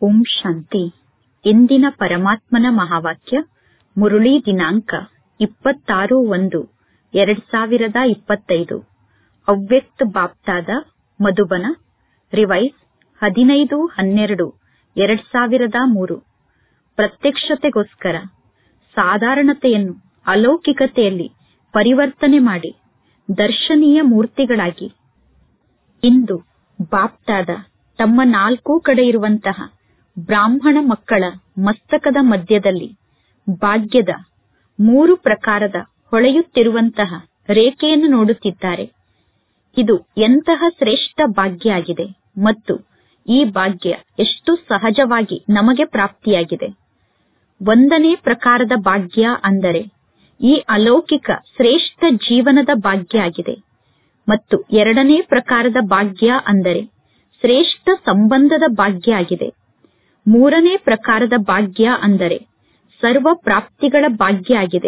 ಓಂ ಶಾಂತಿ ಇಂದಿನ ಪರಮಾತ್ಮನ ಮಹಾವಾಕ್ಯ ಮುರುಳಿ ದಿನಾಂಕ ಇಪ್ಪತ್ತಾರು ಒಂದು ಎರಡ್ ಸಾವಿರದ ಇಪ್ಪತ್ತೈದು ಅವ್ಯಕ್ತ ಬಾಪ್ತಾದ ಮಧುಬನ ರಿವೈಸ್ ಹದಿನೈದು ಹನ್ನೆರಡು ಎರಡ್ ಸಾವಿರದ ಮೂರು ಪ್ರತ್ಯಕ್ಷತೆಗೋಸ್ಕರ ಸಾಧಾರಣತೆಯನ್ನು ಅಲೌಕಿಕತೆಯಲ್ಲಿ ಪರಿವರ್ತನೆ ಮಾಡಿ ದರ್ಶನೀಯ ಮೂರ್ತಿಗಳಾಗಿ ಇಂದು ಬಾಪ್ತಾದ ತಮ್ಮ ನಾಲ್ಕೂ ಕಡೆ ಇರುವಂತಹ ಬ್ರಾಹ್ಮಣ ಮಕ್ಕಳ ಮಸ್ತಕದ ಮಧ್ಯದಲ್ಲಿ ಭಾಗ್ಯದ ಮೂರು ಪ್ರಕಾರದ ಹೊಳೆಯುತ್ತಿರುವಂತಹ ರೇಖೆಯನ್ನು ನೋಡುತ್ತಿದ್ದಾರೆ ಇದು ಎಂತಹ ಶ್ರೇಷ್ಠ ಭಾಗ್ಯ ಆಗಿದೆ ಮತ್ತು ಈ ಭಾಗ್ಯ ಎಷ್ಟು ಸಹಜವಾಗಿ ನಮಗೆ ಪ್ರಾಪ್ತಿಯಾಗಿದೆ ಒಂದನೇ ಪ್ರಕಾರದ ಭಾಗ್ಯ ಅಂದರೆ ಈ ಅಲೌಕಿಕ ಶ್ರೇಷ್ಠ ಜೀವನದ ಭಾಗ್ಯ ಆಗಿದೆ ಮತ್ತು ಎರಡನೇ ಪ್ರಕಾರದ ಭಾಗ್ಯ ಅಂದರೆ ಶ್ರೇಷ್ಠ ಸಂಬಂಧದ ಭಾಗ್ಯ ಆಗಿದೆ ಮೂರನೇ ಪ್ರಕಾರದ ಭಾಗ್ಯ ಅಂದರೆ ಸರ್ವ ಪ್ರಾಪ್ತಿಗಳ ಭಾಗ್ಯ ಆಗಿದೆ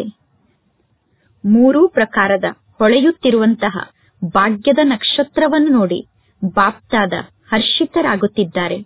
ಮೂರೂ ಪ್ರಕಾರದ ಹೊಳೆಯುತ್ತಿರುವಂತಹ ಭಾಗ್ಯದ ನಕ್ಷತ್ರವನ್ನು ನೋಡಿ ಬಾಪ್ತಾದ ಹರ್ಷಿತರಾಗುತ್ತಿದ್ದಾರೆ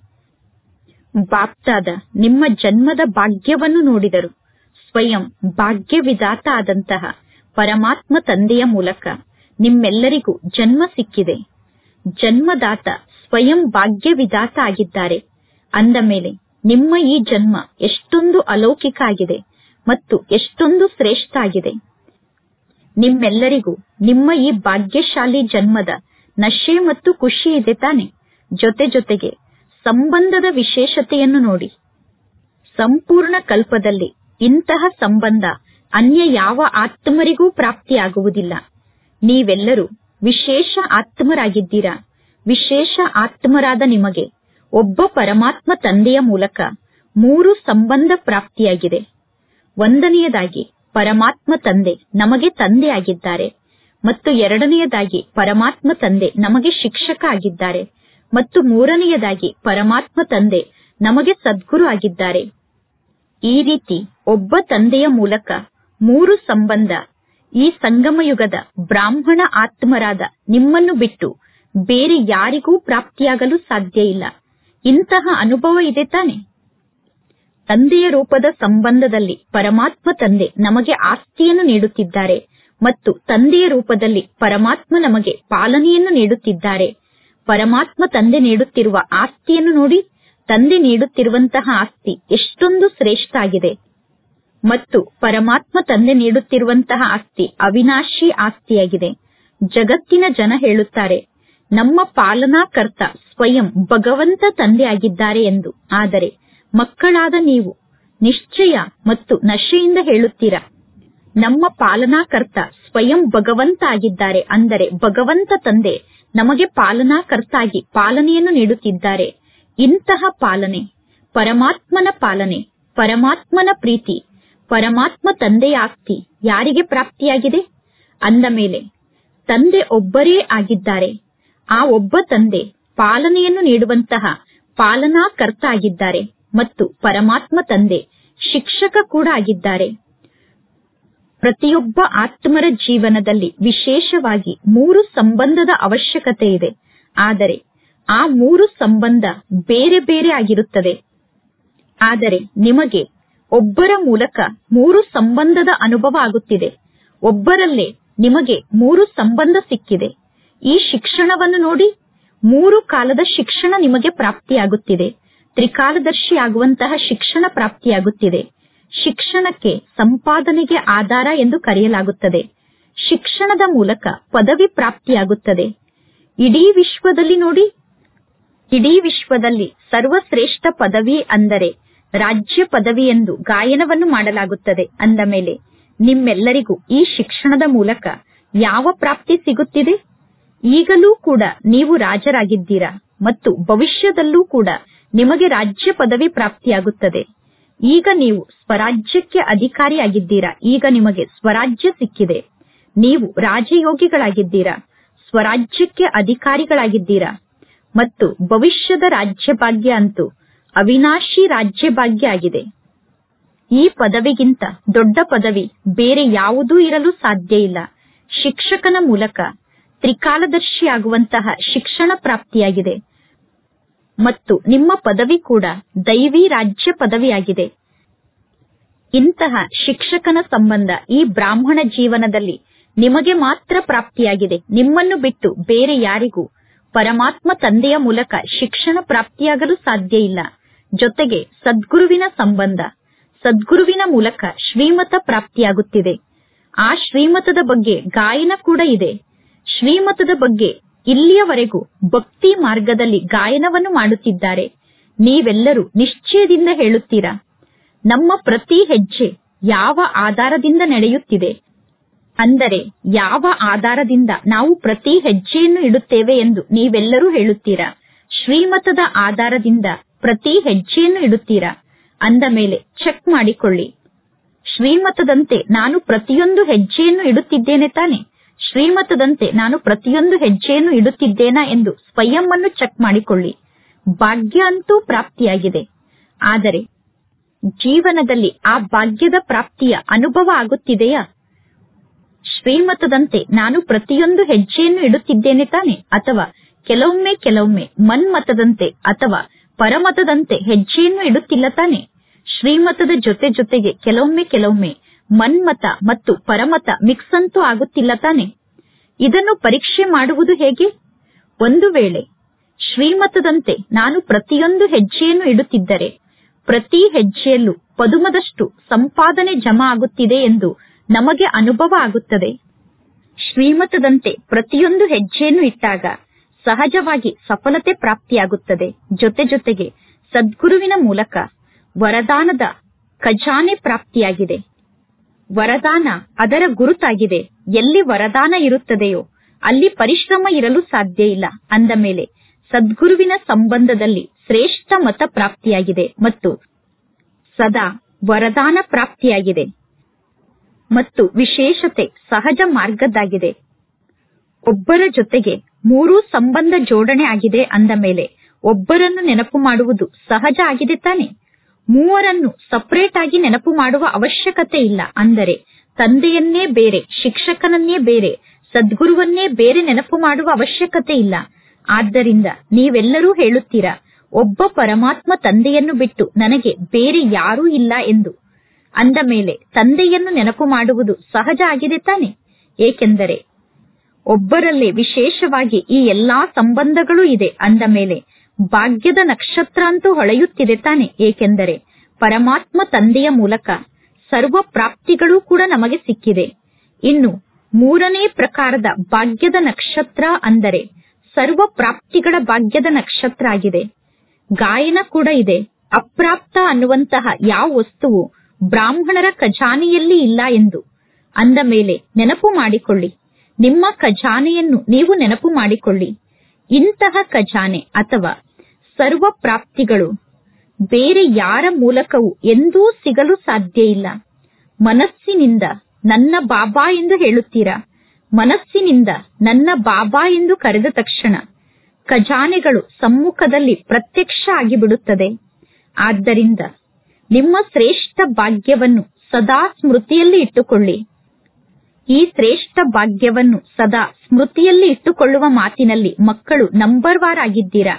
ಬಾಪ್ತಾದ ನಿಮ್ಮ ಜನ್ಮದ ಭಾಗ್ಯವನ್ನು ನೋಡಿದರು ಸ್ವಯಂ ಭಾಗ್ಯವಿದಾತ ಆದಂತಹ ಪರಮಾತ್ಮ ತಂದೆಯ ಮೂಲಕ ನಿಮ್ಮೆಲ್ಲರಿಗೂ ಜನ್ಮ ಸಿಕ್ಕಿದೆ ಜನ್ಮದಾತ ಸ್ವಯಂ ಭಾಗ್ಯವಿದಾತ ಆಗಿದ್ದಾರೆ ಅಂದ ಮೇಲೆ ನಿಮ್ಮ ಈ ಜನ್ಮ ಎಷ್ಟೊಂದು ಅಲೌಕಿಕ ಆಗಿದೆ ಮತ್ತು ಎಷ್ಟೊಂದು ಶ್ರೇಷ್ಠ ಆಗಿದೆ ನಿಮ್ಮೆಲ್ಲರಿಗೂ ನಿಮ್ಮ ಈ ಭಾಗ್ಯಶಾಲಿ ಜನ್ಮದ ನಶೆ ಮತ್ತು ಖುಷಿ ಇದೆ ತಾನೆ ಜೊತೆ ಜೊತೆಗೆ ಸಂಬಂಧದ ವಿಶೇಷತೆಯನ್ನು ನೋಡಿ ಸಂಪೂರ್ಣ ಕಲ್ಪದಲ್ಲಿ ಇಂತಹ ಸಂಬಂಧ ಅನ್ಯ ಯಾವ ಆತ್ಮರಿಗೂ ಪ್ರಾಪ್ತಿಯಾಗುವುದಿಲ್ಲ ನೀವೆಲ್ಲರೂ ವಿಶೇಷ ಆತ್ಮರಾಗಿದ್ದೀರಾ ವಿಶೇಷ ಆತ್ಮರಾದ ನಿಮಗೆ ಒಬ್ಬ ಪರಮಾತ್ಮ ತಂದೆಯ ಮೂಲಕ ಮೂರು ಸಂಬಂಧ ಪ್ರಾಪ್ತಿಯಾಗಿದೆ ಒಂದನೆಯದಾಗಿ ಪರಮಾತ್ಮ ತಂದೆ ನಮಗೆ ತಂದೆ ಆಗಿದ್ದಾರೆ ಮತ್ತು ಎರಡನೆಯದಾಗಿ ಪರಮಾತ್ಮ ತಂದೆ ನಮಗೆ ಶಿಕ್ಷಕ ಆಗಿದ್ದಾರೆ ಮತ್ತು ಮೂರನೆಯದಾಗಿ ಪರಮಾತ್ಮ ತಂದೆ ನಮಗೆ ಸದ್ಗುರು ಆಗಿದ್ದಾರೆ ಈ ರೀತಿ ಒಬ್ಬ ತಂದೆಯ ಮೂಲಕ ಮೂರು ಸಂಬಂಧ ಈ ಸಂಗಮಯುಗದ ಬ್ರಾಹ್ಮಣ ಆತ್ಮರಾದ ನಿಮ್ಮನ್ನು ಬಿಟ್ಟು ಬೇರೆ ಯಾರಿಗೂ ಪ್ರಾಪ್ತಿಯಾಗಲು ಸಾಧ್ಯ ಇಲ್ಲ ಇಂತಹ ಅನುಭವ ಇದೆ ತಾನೆ ತಂದೆಯ ರೂಪದ ಸಂಬಂಧದಲ್ಲಿ ಪರಮಾತ್ಮ ತಂದೆ ನಮಗೆ ಆಸ್ತಿಯನ್ನು ನೀಡುತ್ತಿದ್ದಾರೆ ಮತ್ತು ತಂದೆಯ ರೂಪದಲ್ಲಿ ಪರಮಾತ್ಮ ನಮಗೆ ಪಾಲನೆಯನ್ನು ನೀಡುತ್ತಿದ್ದಾರೆ ಪರಮಾತ್ಮ ತಂದೆ ನೀಡುತ್ತಿರುವ ಆಸ್ತಿಯನ್ನು ನೋಡಿ ತಂದೆ ನೀಡುತ್ತಿರುವಂತಹ ಆಸ್ತಿ ಎಷ್ಟೊಂದು ಶ್ರೇಷ್ಠ ಆಗಿದೆ ಮತ್ತು ಪರಮಾತ್ಮ ತಂದೆ ನೀಡುತ್ತಿರುವಂತಹ ಆಸ್ತಿ ಅವಿನಾಶಿ ಆಸ್ತಿಯಾಗಿದೆ ಜಗತ್ತಿನ ಜನ ಹೇಳುತ್ತಾರೆ ನಮ್ಮ ಪಾಲನಾಕರ್ತ ಸ್ವಯಂ ಭಗವಂತ ತಂದೆ ಆಗಿದ್ದಾರೆ ಎಂದು ಆದರೆ ಮಕ್ಕಳಾದ ನೀವು ನಿಶ್ಚಯ ಮತ್ತು ನಶೆಯಿಂದ ಹೇಳುತ್ತೀರಾ ನಮ್ಮ ಪಾಲನಾಕರ್ತ ಸ್ವಯಂ ಭಗವಂತ ಆಗಿದ್ದಾರೆ ಅಂದರೆ ಭಗವಂತ ತಂದೆ ನಮಗೆ ಪಾಲನಾಕರ್ತಾಗಿ ಪಾಲನೆಯನ್ನು ನೀಡುತ್ತಿದ್ದಾರೆ ಇಂತಹ ಪಾಲನೆ ಪರಮಾತ್ಮನ ಪಾಲನೆ ಪರಮಾತ್ಮನ ಪ್ರೀತಿ ಪರಮಾತ್ಮ ತಂದೆಯ ಆಸ್ತಿ ಯಾರಿಗೆ ಪ್ರಾಪ್ತಿಯಾಗಿದೆ ಅಂದ ಮೇಲೆ ತಂದೆ ಒಬ್ಬರೇ ಆಗಿದ್ದಾರೆ ಆ ಒಬ್ಬ ತಂದೆ ಪಾಲನೆಯನ್ನು ನೀಡುವಂತಹ ಪಾಲನಾಕರ್ತ ಆಗಿದ್ದಾರೆ ಮತ್ತು ಪರಮಾತ್ಮ ತಂದೆ ಶಿಕ್ಷಕ ಕೂಡ ಆಗಿದ್ದಾರೆ ಪ್ರತಿಯೊಬ್ಬ ಆತ್ಮರ ಜೀವನದಲ್ಲಿ ವಿಶೇಷವಾಗಿ ಮೂರು ಸಂಬಂಧದ ಅವಶ್ಯಕತೆ ಇದೆ ಆದರೆ ಆ ಮೂರು ಸಂಬಂಧ ಬೇರೆ ಬೇರೆ ಆಗಿರುತ್ತದೆ ಆದರೆ ನಿಮಗೆ ಒಬ್ಬರ ಮೂಲಕ ಮೂರು ಸಂಬಂಧದ ಅನುಭವ ಆಗುತ್ತಿದೆ ಒಬ್ಬರಲ್ಲೇ ನಿಮಗೆ ಮೂರು ಸಂಬಂಧ ಸಿಕ್ಕಿದೆ ಈ ಶಿಕ್ಷಣವನ್ನು ನೋಡಿ ಮೂರು ಕಾಲದ ಶಿಕ್ಷಣ ನಿಮಗೆ ಪ್ರಾಪ್ತಿಯಾಗುತ್ತಿದೆ ತ್ರಿಕಾಲದರ್ಶಿ ಆಗುವಂತಹ ಶಿಕ್ಷಣ ಪ್ರಾಪ್ತಿಯಾಗುತ್ತಿದೆ ಶಿಕ್ಷಣಕ್ಕೆ ಸಂಪಾದನೆಗೆ ಆಧಾರ ಎಂದು ಕರೆಯಲಾಗುತ್ತದೆ ಶಿಕ್ಷಣದ ಮೂಲಕ ಪದವಿ ಪ್ರಾಪ್ತಿಯಾಗುತ್ತದೆ ಇಡೀ ವಿಶ್ವದಲ್ಲಿ ನೋಡಿ ಇಡೀ ವಿಶ್ವದಲ್ಲಿ ಸರ್ವಶ್ರೇಷ್ಠ ಪದವಿ ಅಂದರೆ ರಾಜ್ಯ ಪದವಿ ಎಂದು ಗಾಯನವನ್ನು ಮಾಡಲಾಗುತ್ತದೆ ಅಂದ ಮೇಲೆ ನಿಮ್ಮೆಲ್ಲರಿಗೂ ಈ ಶಿಕ್ಷಣದ ಮೂಲಕ ಯಾವ ಪ್ರಾಪ್ತಿ ಸಿಗುತ್ತಿದೆ ಈಗಲೂ ಕೂಡ ನೀವು ರಾಜರಾಗಿದ್ದೀರಾ ಮತ್ತು ಭವಿಷ್ಯದಲ್ಲೂ ಕೂಡ ನಿಮಗೆ ರಾಜ್ಯ ಪದವಿ ಪ್ರಾಪ್ತಿಯಾಗುತ್ತದೆ ಈಗ ನೀವು ಸ್ವರಾಜ್ಯಕ್ಕೆ ಅಧಿಕಾರಿಯಾಗಿದ್ದೀರಾ ಈಗ ನಿಮಗೆ ಸ್ವರಾಜ್ಯ ಸಿಕ್ಕಿದೆ ನೀವು ರಾಜಯೋಗಿಗಳಾಗಿದ್ದೀರಾ ಸ್ವರಾಜ್ಯಕ್ಕೆ ಅಧಿಕಾರಿಗಳಾಗಿದ್ದೀರಾ ಮತ್ತು ಭವಿಷ್ಯದ ರಾಜ್ಯಭಾಗ್ಯ ಅಂತೂ ಅವಿನಾಶಿ ರಾಜ್ಯಭಾಗ್ಯ ಆಗಿದೆ ಈ ಪದವಿಗಿಂತ ದೊಡ್ಡ ಪದವಿ ಬೇರೆ ಯಾವುದೂ ಇರಲು ಸಾಧ್ಯ ಇಲ್ಲ ಶಿಕ್ಷಕನ ಮೂಲಕ ತ್ರಿಕಾಲದರ್ಶಿಯಾಗುವಂತಹ ಶಿಕ್ಷಣ ಪ್ರಾಪ್ತಿಯಾಗಿದೆ ಮತ್ತು ನಿಮ್ಮ ಪದವಿ ಕೂಡ ದೈವಿ ರಾಜ್ಯ ಪದವಿಯಾಗಿದೆ ಇಂತಹ ಶಿಕ್ಷಕನ ಸಂಬಂಧ ಈ ಬ್ರಾಹ್ಮಣ ಜೀವನದಲ್ಲಿ ನಿಮಗೆ ಮಾತ್ರ ಪ್ರಾಪ್ತಿಯಾಗಿದೆ ನಿಮ್ಮನ್ನು ಬಿಟ್ಟು ಬೇರೆ ಯಾರಿಗೂ ಪರಮಾತ್ಮ ತಂದೆಯ ಮೂಲಕ ಶಿಕ್ಷಣ ಪ್ರಾಪ್ತಿಯಾಗಲು ಸಾಧ್ಯ ಇಲ್ಲ ಜೊತೆಗೆ ಸದ್ಗುರುವಿನ ಸಂಬಂಧ ಸದ್ಗುರುವಿನ ಮೂಲಕ ಶ್ರೀಮತ ಪ್ರಾಪ್ತಿಯಾಗುತ್ತಿದೆ ಆ ಶ್ರೀಮತದ ಬಗ್ಗೆ ಗಾಯನ ಕೂಡ ಇದೆ ಶ್ರೀಮತದ ಬಗ್ಗೆ ಇಲ್ಲಿಯವರೆಗೂ ಭಕ್ತಿ ಮಾರ್ಗದಲ್ಲಿ ಗಾಯನವನ್ನು ಮಾಡುತ್ತಿದ್ದಾರೆ ನೀವೆಲ್ಲರೂ ನಿಶ್ಚಯದಿಂದ ಹೇಳುತ್ತೀರಾ ನಮ್ಮ ಪ್ರತಿ ಹೆಜ್ಜೆ ಯಾವ ಆಧಾರದಿಂದ ನಡೆಯುತ್ತಿದೆ ಅಂದರೆ ಯಾವ ಆಧಾರದಿಂದ ನಾವು ಪ್ರತಿ ಹೆಜ್ಜೆಯನ್ನು ಇಡುತ್ತೇವೆ ಎಂದು ನೀವೆಲ್ಲರೂ ಹೇಳುತ್ತೀರಾ ಶ್ರೀಮತದ ಆಧಾರದಿಂದ ಪ್ರತಿ ಹೆಜ್ಜೆಯನ್ನು ಇಡುತ್ತೀರಾ ಅಂದ ಮೇಲೆ ಚೆಕ್ ಮಾಡಿಕೊಳ್ಳಿ ಶ್ರೀಮತದಂತೆ ನಾನು ಪ್ರತಿಯೊಂದು ಹೆಜ್ಜೆಯನ್ನು ಇಡುತ್ತಿದ್ದೇನೆ ತಾನೆ ಶ್ರೀಮತದಂತೆ ನಾನು ಪ್ರತಿಯೊಂದು ಹೆಜ್ಜೆಯನ್ನು ಇಡುತ್ತಿದ್ದೇನಾ ಎಂದು ಸ್ವಯಂ ಅನ್ನು ಚೆಕ್ ಮಾಡಿಕೊಳ್ಳಿ ಭಾಗ್ಯ ಅಂತೂ ಪ್ರಾಪ್ತಿಯಾಗಿದೆ ಆದರೆ ಜೀವನದಲ್ಲಿ ಆ ಭಾಗ್ಯದ ಪ್ರಾಪ್ತಿಯ ಅನುಭವ ಆಗುತ್ತಿದೆಯಾ ಶ್ರೀಮತದಂತೆ ನಾನು ಪ್ರತಿಯೊಂದು ಹೆಜ್ಜೆಯನ್ನು ಇಡುತ್ತಿದ್ದೇನೆ ತಾನೆ ಅಥವಾ ಕೆಲವೊಮ್ಮೆ ಕೆಲವೊಮ್ಮೆ ಮನ್ಮತದಂತೆ ಅಥವಾ ಪರಮತದಂತೆ ಹೆಜ್ಜೆಯನ್ನು ಇಡುತ್ತಿಲ್ಲ ತಾನೆ ಶ್ರೀಮತದ ಜೊತೆ ಜೊತೆಗೆ ಕೆಲವೊಮ್ಮೆ ಕೆಲವೊಮ್ಮೆ ಮನ್ಮತ ಮತ್ತು ಪರಮತ ಮಿಕ್ಸ್ ಅಂತೂ ಆಗುತ್ತಿಲ್ಲ ತಾನೆ ಇದನ್ನು ಪರೀಕ್ಷೆ ಮಾಡುವುದು ಹೇಗೆ ಒಂದು ವೇಳೆ ಶ್ರೀಮತದಂತೆ ನಾನು ಪ್ರತಿಯೊಂದು ಹೆಜ್ಜೆಯನ್ನು ಇಡುತ್ತಿದ್ದರೆ ಪ್ರತಿ ಹೆಜ್ಜೆಯಲ್ಲೂ ಪದುಮದಷ್ಟು ಸಂಪಾದನೆ ಜಮಾ ಆಗುತ್ತಿದೆ ಎಂದು ನಮಗೆ ಅನುಭವ ಆಗುತ್ತದೆ ಶ್ರೀಮತದಂತೆ ಪ್ರತಿಯೊಂದು ಹೆಜ್ಜೆಯನ್ನು ಇಟ್ಟಾಗ ಸಹಜವಾಗಿ ಸಫಲತೆ ಪ್ರಾಪ್ತಿಯಾಗುತ್ತದೆ ಜೊತೆ ಜೊತೆಗೆ ಸದ್ಗುರುವಿನ ಮೂಲಕ ವರದಾನದ ಖಜಾನೆ ಪ್ರಾಪ್ತಿಯಾಗಿದೆ ವರದಾನ ಅದರ ಗುರುತಾಗಿದೆ ಎಲ್ಲಿ ವರದಾನ ಇರುತ್ತದೆಯೋ ಅಲ್ಲಿ ಪರಿಶ್ರಮ ಇರಲು ಸಾಧ್ಯ ಇಲ್ಲ ಅಂದ ಮೇಲೆ ಸದ್ಗುರುವಿನ ಸಂಬಂಧದಲ್ಲಿ ಶ್ರೇಷ್ಠ ಮತ ಪ್ರಾಪ್ತಿಯಾಗಿದೆ ಮತ್ತು ಸದಾ ವರದಾನ ಪ್ರಾಪ್ತಿಯಾಗಿದೆ ಮತ್ತು ವಿಶೇಷತೆ ಸಹಜ ಮಾರ್ಗದ್ದಾಗಿದೆ ಒಬ್ಬರ ಜೊತೆಗೆ ಮೂರೂ ಸಂಬಂಧ ಜೋಡಣೆ ಆಗಿದೆ ಅಂದ ಮೇಲೆ ಒಬ್ಬರನ್ನು ನೆನಪು ಮಾಡುವುದು ಸಹಜ ಆಗಿದೆ ತಾನೆ ಮೂವರನ್ನು ಸಪರೇಟ್ ಆಗಿ ನೆನಪು ಮಾಡುವ ಅವಶ್ಯಕತೆ ಇಲ್ಲ ಅಂದರೆ ತಂದೆಯನ್ನೇ ಬೇರೆ ಶಿಕ್ಷಕನನ್ನೇ ಬೇರೆ ಸದ್ಗುರುವನ್ನೇ ಬೇರೆ ನೆನಪು ಮಾಡುವ ಅವಶ್ಯಕತೆ ಇಲ್ಲ ಆದ್ದರಿಂದ ನೀವೆಲ್ಲರೂ ಹೇಳುತ್ತೀರಾ ಒಬ್ಬ ಪರಮಾತ್ಮ ತಂದೆಯನ್ನು ಬಿಟ್ಟು ನನಗೆ ಬೇರೆ ಯಾರೂ ಇಲ್ಲ ಎಂದು ಅಂದ ಮೇಲೆ ತಂದೆಯನ್ನು ನೆನಪು ಮಾಡುವುದು ಸಹಜ ಆಗಿದೆ ತಾನೆ ಏಕೆಂದರೆ ಒಬ್ಬರಲ್ಲೇ ವಿಶೇಷವಾಗಿ ಈ ಎಲ್ಲಾ ಸಂಬಂಧಗಳು ಇದೆ ಅಂದ ಮೇಲೆ ಭಾಗ್ಯದ ನಕ್ಷತ್ರ ಅಂತೂ ಹೊಳೆಯುತ್ತಿದೆ ತಾನೆ ಏಕೆಂದರೆ ಪರಮಾತ್ಮ ತಂದೆಯ ಮೂಲಕ ಸರ್ವ ಪ್ರಾಪ್ತಿಗಳೂ ಕೂಡ ನಮಗೆ ಸಿಕ್ಕಿದೆ ಇನ್ನು ಮೂರನೇ ಪ್ರಕಾರದ ಭಾಗ್ಯದ ನಕ್ಷತ್ರ ಅಂದರೆ ಸರ್ವ ಪ್ರಾಪ್ತಿಗಳ ಭಾಗ್ಯದ ನಕ್ಷತ್ರ ಆಗಿದೆ ಗಾಯನ ಕೂಡ ಇದೆ ಅಪ್ರಾಪ್ತ ಅನ್ನುವಂತಹ ಯಾವ ವಸ್ತುವು ಬ್ರಾಹ್ಮಣರ ಖಜಾನೆಯಲ್ಲಿ ಇಲ್ಲ ಎಂದು ಅಂದ ಮೇಲೆ ನೆನಪು ಮಾಡಿಕೊಳ್ಳಿ ನಿಮ್ಮ ಖಜಾನೆಯನ್ನು ನೀವು ನೆನಪು ಮಾಡಿಕೊಳ್ಳಿ ಇಂತಹ ಖಜಾನೆ ಅಥವಾ ಸರ್ವ ಪ್ರಾಪ್ತಿಗಳು ಬೇರೆ ಯಾರ ಮೂಲಕವೂ ಎಂದೂ ಸಿಗಲು ಸಾಧ್ಯ ಇಲ್ಲ ಮನಸ್ಸಿನಿಂದ ನನ್ನ ಬಾಬಾ ಎಂದು ಹೇಳುತ್ತೀರಾ ಮನಸ್ಸಿನಿಂದ ನನ್ನ ಬಾಬಾ ಎಂದು ಕರೆದ ತಕ್ಷಣ ಖಜಾನೆಗಳು ಸಮ್ಮುಖದಲ್ಲಿ ಪ್ರತ್ಯಕ್ಷ ಆಗಿಬಿಡುತ್ತದೆ ಆದ್ದರಿಂದ ನಿಮ್ಮ ಶ್ರೇಷ್ಠ ಭಾಗ್ಯವನ್ನು ಸದಾ ಸ್ಮೃತಿಯಲ್ಲಿ ಇಟ್ಟುಕೊಳ್ಳಿ ಈ ಶ್ರೇಷ್ಠ ಭಾಗ್ಯವನ್ನು ಸದಾ ಸ್ಮೃತಿಯಲ್ಲಿ ಇಟ್ಟುಕೊಳ್ಳುವ ಮಾತಿನಲ್ಲಿ ಮಕ್ಕಳು ನಂಬರ್ ವಾರ್ ಆಗಿದ್ದೀರಾ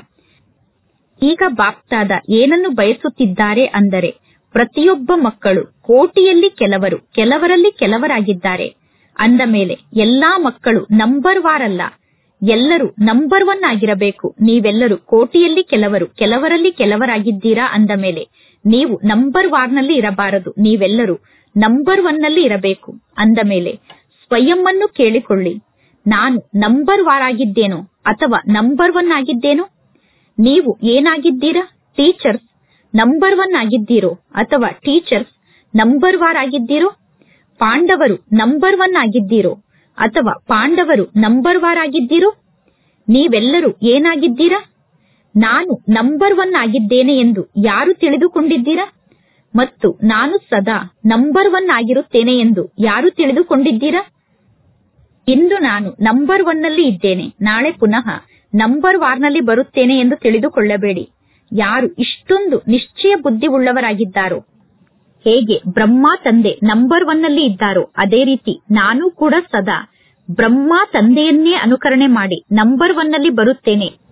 ಈಗ ಬಾಪ್ತಾದ ಏನನ್ನು ಬಯಸುತ್ತಿದ್ದಾರೆ ಅಂದರೆ ಪ್ರತಿಯೊಬ್ಬ ಮಕ್ಕಳು ಕೋಟಿಯಲ್ಲಿ ಕೆಲವರು ಕೆಲವರಲ್ಲಿ ಕೆಲವರಾಗಿದ್ದಾರೆ ಅಂದ ಮೇಲೆ ಎಲ್ಲಾ ಮಕ್ಕಳು ನಂಬರ್ ವಾರ್ ಅಲ್ಲ ಎಲ್ಲರೂ ನಂಬರ್ ಒನ್ ಆಗಿರಬೇಕು ನೀವೆಲ್ಲರೂ ಕೋಟಿಯಲ್ಲಿ ಕೆಲವರು ಕೆಲವರಲ್ಲಿ ಕೆಲವರಾಗಿದ್ದೀರಾ ಅಂದ ಮೇಲೆ ನೀವು ನಂಬರ್ ವಾರ್ನಲ್ಲಿ ಇರಬಾರದು ನೀವೆಲ್ಲರೂ ನಂಬರ್ ಒನ್ ನಲ್ಲಿ ಇರಬೇಕು ಅಂದ ಮೇಲೆ ಸ್ವಯಂ ಅನ್ನು ಕೇಳಿಕೊಳ್ಳಿ ನಾನು ನಂಬರ್ ವಾರ್ ಆಗಿದ್ದೇನೋ ಅಥವಾ ನಂಬರ್ ಒನ್ ಆಗಿದ್ದೇನೋ ನೀವು ಏನಾಗಿದ್ದೀರಾ ಟೀಚರ್ಸ್ ನಂಬರ್ ಒನ್ ಆಗಿದ್ದೀರೋ ಅಥವಾ ಟೀಚರ್ಸ್ ನಂಬರ್ ವಾರ್ ಆಗಿದ್ದೀರೋ ಪಾಂಡವರು ನಂಬರ್ ಒನ್ ಆಗಿದ್ದೀರೋ ಅಥವಾ ಪಾಂಡವರು ನಂಬರ್ ವಾರ್ ಆಗಿದ್ದೀರೋ ನೀವೆಲ್ಲರೂ ಏನಾಗಿದ್ದೀರಾ ನಾನು ನಂಬರ್ ಒನ್ ಆಗಿದ್ದೇನೆ ಎಂದು ಯಾರು ತಿಳಿದುಕೊಂಡಿದ್ದೀರಾ ಮತ್ತು ನಾನು ಸದಾ ನಂಬರ್ ಒನ್ ಆಗಿರುತ್ತೇನೆ ಎಂದು ಯಾರು ತಿಳಿದುಕೊಂಡಿದ್ದೀರಾ ಇಂದು ನಾನು ನಂಬರ್ ಒನ್ ನಲ್ಲಿ ಇದ್ದೇನೆ ನಾಳೆ ಪುನಃ ನಂಬರ್ ವಾರ್ನಲ್ಲಿ ಬರುತ್ತೇನೆ ಎಂದು ತಿಳಿದುಕೊಳ್ಳಬೇಡಿ ಯಾರು ಇಷ್ಟೊಂದು ನಿಶ್ಚಯ ಬುದ್ಧಿ ಉಳ್ಳವರಾಗಿದ್ದಾರೋ ಹೇಗೆ ಬ್ರಹ್ಮ ತಂದೆ ನಂಬರ್ ಒನ್ ನಲ್ಲಿ ಇದ್ದಾರೋ ಅದೇ ರೀತಿ ನಾನು ಕೂಡ ಸದಾ ಬ್ರಹ್ಮ ತಂದೆಯನ್ನೇ ಅನುಕರಣೆ ಮಾಡಿ ನಂಬರ್ ಒನ್ ನಲ್ಲಿ ಬರುತ್ತೇನೆ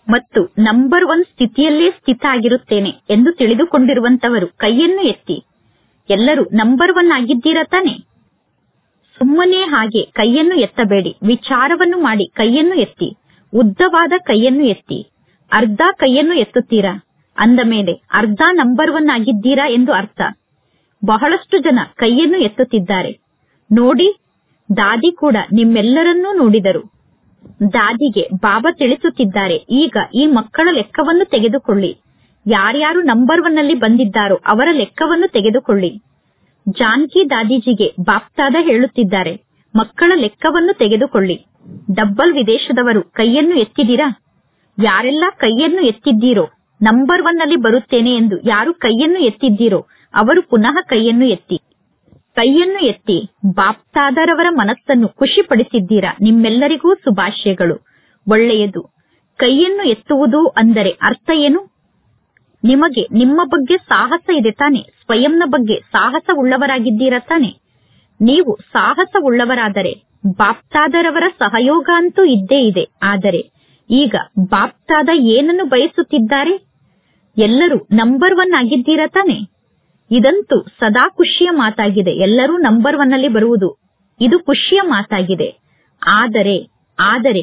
ಮತ್ತು ನಂಬರ್ ಒನ್ ಸ್ಥಿತಿಯಲ್ಲೇ ಸ್ಥಿತ ಆಗಿರುತ್ತೇನೆ ಎಂದು ತಿಳಿದುಕೊಂಡಿರುವಂತವರು ಕೈಯನ್ನು ಎತ್ತಿ ಎಲ್ಲರೂ ನಂಬರ್ ಒನ್ ಆಗಿದ್ದೀರಾ ತಾನೆ ಸುಮ್ಮನೆ ಹಾಗೆ ಕೈಯನ್ನು ಎತ್ತಬೇಡಿ ವಿಚಾರವನ್ನು ಮಾಡಿ ಕೈಯನ್ನು ಎತ್ತಿ ಉದ್ದವಾದ ಕೈಯನ್ನು ಎತ್ತಿ ಅರ್ಧ ಕೈಯನ್ನು ಎತ್ತುತ್ತೀರಾ ಅಂದ ಮೇಲೆ ಅರ್ಧ ನಂಬರ್ ಒನ್ ಆಗಿದ್ದೀರಾ ಎಂದು ಅರ್ಥ ಬಹಳಷ್ಟು ಜನ ಕೈಯನ್ನು ಎತ್ತುತ್ತಿದ್ದಾರೆ ನೋಡಿ ದಾದಿ ಕೂಡ ನಿಮ್ಮೆಲ್ಲರನ್ನೂ ನೋಡಿದರು ದಾದಿಗೆ ಬಾಬಾ ತಿಳಿಸುತ್ತಿದ್ದಾರೆ ಈಗ ಈ ಮಕ್ಕಳ ಲೆಕ್ಕವನ್ನು ತೆಗೆದುಕೊಳ್ಳಿ ಯಾರ್ಯಾರು ನಂಬರ್ ಒನ್ ಅಲ್ಲಿ ಬಂದಿದ್ದಾರೋ ಅವರ ಲೆಕ್ಕವನ್ನು ತೆಗೆದುಕೊಳ್ಳಿ ಜಾನ್ಕಿ ದಾದಿಜಿಗೆ ಬಾಪ್ತಾದ ಹೇಳುತ್ತಿದ್ದಾರೆ ಮಕ್ಕಳ ಲೆಕ್ಕವನ್ನು ತೆಗೆದುಕೊಳ್ಳಿ ಡಬ್ಬಲ್ ವಿದೇಶದವರು ಕೈಯನ್ನು ಎತ್ತಿದ್ದೀರಾ ಯಾರೆಲ್ಲ ಕೈಯನ್ನು ಎತ್ತಿದ್ದೀರೋ ನಂಬರ್ ಒನ್ ಅಲ್ಲಿ ಬರುತ್ತೇನೆ ಎಂದು ಯಾರು ಕೈಯನ್ನು ಎತ್ತಿದ್ದೀರೋ ಅವರು ಪುನಃ ಕೈಯನ್ನು ಎತ್ತಿ ಕೈಯನ್ನು ಎತ್ತಿ ಬಾಪ್ತಾದರವರ ಮನಸ್ಸನ್ನು ಖುಷಿಪಡಿಸಿದ್ದೀರಾ ನಿಮ್ಮೆಲ್ಲರಿಗೂ ಶುಭಾಶಯಗಳು ಒಳ್ಳೆಯದು ಕೈಯನ್ನು ಎತ್ತುವುದು ಅಂದರೆ ಅರ್ಥ ಏನು ನಿಮಗೆ ನಿಮ್ಮ ಬಗ್ಗೆ ಸಾಹಸ ಇದೆ ತಾನೆ ಸ್ವಯಂನ ಬಗ್ಗೆ ಸಾಹಸ ಉಳ್ಳವರಾಗಿದ್ದೀರಾ ತಾನೆ ನೀವು ಸಾಹಸ ಉಳ್ಳವರಾದರೆ ಬಾಪ್ತಾದರವರ ಸಹಯೋಗ ಅಂತೂ ಇದ್ದೇ ಇದೆ ಆದರೆ ಈಗ ಬಾಪ್ತಾದ ಏನನ್ನು ಬಯಸುತ್ತಿದ್ದಾರೆ ಎಲ್ಲರೂ ನಂಬರ್ ಒನ್ ಆಗಿದ್ದೀರಾ ತಾನೆ ಇದಂತೂ ಸದಾ ಖುಷಿಯ ಮಾತಾಗಿದೆ ಎಲ್ಲರೂ ನಂಬರ್ ಒನ್ ಅಲ್ಲಿ ಬರುವುದು ಇದು ಖುಷಿಯ ಮಾತಾಗಿದೆ ಆದರೆ ಆದರೆ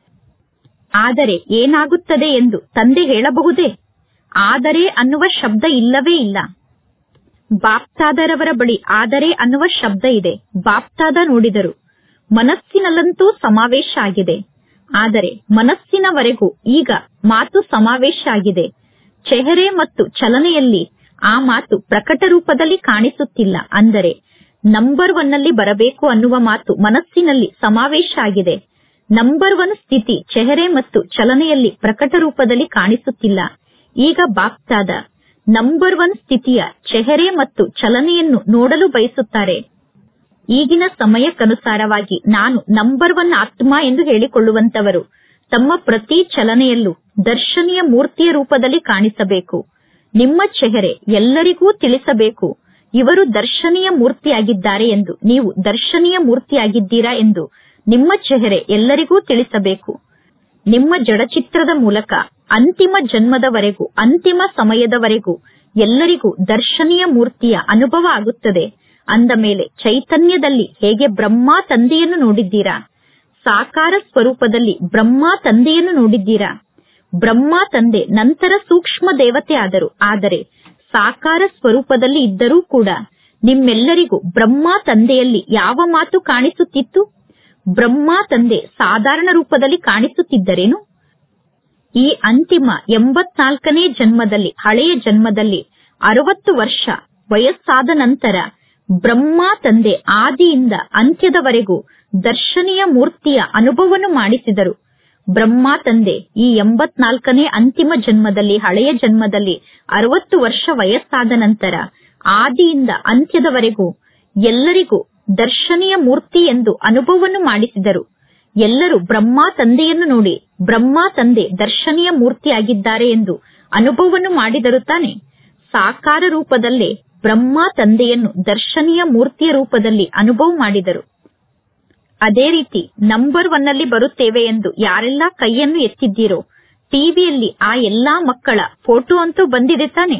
ಆದರೆ ಏನಾಗುತ್ತದೆ ಎಂದು ತಂದೆ ಹೇಳಬಹುದೇ ಆದರೆ ಅನ್ನುವ ಶಬ್ದ ಇಲ್ಲವೇ ಇಲ್ಲ ಬಾಪ್ತಾದರವರ ಬಳಿ ಆದರೆ ಅನ್ನುವ ಶಬ್ದ ಇದೆ ಬಾಪ್ತಾದ ನೋಡಿದರು ಮನಸ್ಸಿನಲ್ಲಂತೂ ಸಮಾವೇಶ ಆಗಿದೆ ಆದರೆ ಮನಸ್ಸಿನವರೆಗೂ ಈಗ ಮಾತು ಸಮಾವೇಶ ಆಗಿದೆ ಚೆಹರೆ ಮತ್ತು ಚಲನೆಯಲ್ಲಿ ಆ ಮಾತು ಪ್ರಕಟ ರೂಪದಲ್ಲಿ ಕಾಣಿಸುತ್ತಿಲ್ಲ ಅಂದರೆ ನಂಬರ್ ಒನ್ ಅಲ್ಲಿ ಬರಬೇಕು ಅನ್ನುವ ಮಾತು ಮನಸ್ಸಿನಲ್ಲಿ ಸಮಾವೇಶ ಆಗಿದೆ ನಂಬರ್ ಒನ್ ಸ್ಥಿತಿ ಚೆಹರೆ ಮತ್ತು ಚಲನೆಯಲ್ಲಿ ಪ್ರಕಟ ರೂಪದಲ್ಲಿ ಕಾಣಿಸುತ್ತಿಲ್ಲ ಈಗ ಬಾಪ್ತಾದ ನಂಬರ್ ಒನ್ ಸ್ಥಿತಿಯ ಚೆಹರೆ ಮತ್ತು ಚಲನೆಯನ್ನು ನೋಡಲು ಬಯಸುತ್ತಾರೆ ಈಗಿನ ಸಮಯಕ್ಕನುಸಾರವಾಗಿ ನಾನು ನಂಬರ್ ಒನ್ ಆತ್ಮ ಎಂದು ಹೇಳಿಕೊಳ್ಳುವಂತವರು ತಮ್ಮ ಪ್ರತಿ ಚಲನೆಯಲ್ಲೂ ದರ್ಶನೀಯ ಮೂರ್ತಿಯ ರೂಪದಲ್ಲಿ ಕಾಣಿಸಬೇಕು ನಿಮ್ಮ ಚೆಹರೆ ಎಲ್ಲರಿಗೂ ತಿಳಿಸಬೇಕು ಇವರು ದರ್ಶನೀಯ ಮೂರ್ತಿಯಾಗಿದ್ದಾರೆ ಎಂದು ನೀವು ದರ್ಶನೀಯ ಮೂರ್ತಿಯಾಗಿದ್ದೀರಾ ಎಂದು ನಿಮ್ಮ ಚೆಹರೆ ಎಲ್ಲರಿಗೂ ತಿಳಿಸಬೇಕು ನಿಮ್ಮ ಜಡಚಿತ್ರದ ಮೂಲಕ ಅಂತಿಮ ಜನ್ಮದವರೆಗೂ ಅಂತಿಮ ಸಮಯದವರೆಗೂ ಎಲ್ಲರಿಗೂ ದರ್ಶನೀಯ ಮೂರ್ತಿಯ ಅನುಭವ ಆಗುತ್ತದೆ ಅಂದ ಮೇಲೆ ಚೈತನ್ಯದಲ್ಲಿ ಹೇಗೆ ಬ್ರಹ್ಮ ತಂದೆಯನ್ನು ನೋಡಿದ್ದೀರಾ ಸಾಕಾರ ಸ್ವರೂಪದಲ್ಲಿ ಬ್ರಹ್ಮ ತಂದೆಯನ್ನು ನೋಡಿದ್ದೀರಾ ಬ್ರಹ್ಮ ತಂದೆ ನಂತರ ಸೂಕ್ಷ್ಮ ದೇವತೆ ಆದರು ಆದರೆ ಸಾಕಾರ ಸ್ವರೂಪದಲ್ಲಿ ಇದ್ದರೂ ಕೂಡ ನಿಮ್ಮೆಲ್ಲರಿಗೂ ಬ್ರಹ್ಮ ತಂದೆಯಲ್ಲಿ ಯಾವ ಮಾತು ಕಾಣಿಸುತ್ತಿತ್ತು ಬ್ರಹ್ಮ ತಂದೆ ಸಾಧಾರಣ ರೂಪದಲ್ಲಿ ಕಾಣಿಸುತ್ತಿದ್ದರೇನು ಈ ಅಂತಿಮ ಎಂಬತ್ನಾಲ್ಕನೇ ಜನ್ಮದಲ್ಲಿ ಹಳೆಯ ಜನ್ಮದಲ್ಲಿ ಅರವತ್ತು ವರ್ಷ ವಯಸ್ಸಾದ ನಂತರ ಬ್ರಹ್ಮ ತಂದೆ ಆದಿಯಿಂದ ಅಂತ್ಯದವರೆಗೂ ದರ್ಶನೀಯ ಮೂರ್ತಿಯ ಅನುಭವವನ್ನು ಮಾಡಿಸಿದರು ಬ್ರಹ್ಮ ತಂದೆ ಈ ಎಂಬತ್ನಾಲ್ಕನೇ ಅಂತಿಮ ಜನ್ಮದಲ್ಲಿ ಹಳೆಯ ಜನ್ಮದಲ್ಲಿ ಅರವತ್ತು ವರ್ಷ ವಯಸ್ಸಾದ ನಂತರ ಆದಿಯಿಂದ ಅಂತ್ಯದವರೆಗೂ ಎಲ್ಲರಿಗೂ ದರ್ಶನೀಯ ಮೂರ್ತಿ ಎಂದು ಅನುಭವವನ್ನು ಮಾಡಿಸಿದರು ಎಲ್ಲರೂ ಬ್ರಹ್ಮ ತಂದೆಯನ್ನು ನೋಡಿ ಬ್ರಹ್ಮ ತಂದೆ ದರ್ಶನೀಯ ಮೂರ್ತಿಯಾಗಿದ್ದಾರೆ ಎಂದು ಅನುಭವವನ್ನು ಮಾಡಿದರು ತಾನೆ ಸಾಕಾರ ರೂಪದಲ್ಲೇ ಬ್ರಹ್ಮ ತಂದೆಯನ್ನು ದರ್ಶನೀಯ ಮೂರ್ತಿಯ ರೂಪದಲ್ಲಿ ಅನುಭವ ಮಾಡಿದರು ಅದೇ ರೀತಿ ನಂಬರ್ ಒನ್ ಅಲ್ಲಿ ಬರುತ್ತೇವೆ ಎಂದು ಯಾರೆಲ್ಲ ಕೈಯನ್ನು ಎತ್ತಿದ್ದೀರೋ ಟಿವಿಯಲ್ಲಿ ಆ ಎಲ್ಲಾ ಮಕ್ಕಳ ಫೋಟೋ ಅಂತೂ ಬಂದಿದೆ ತಾನೆ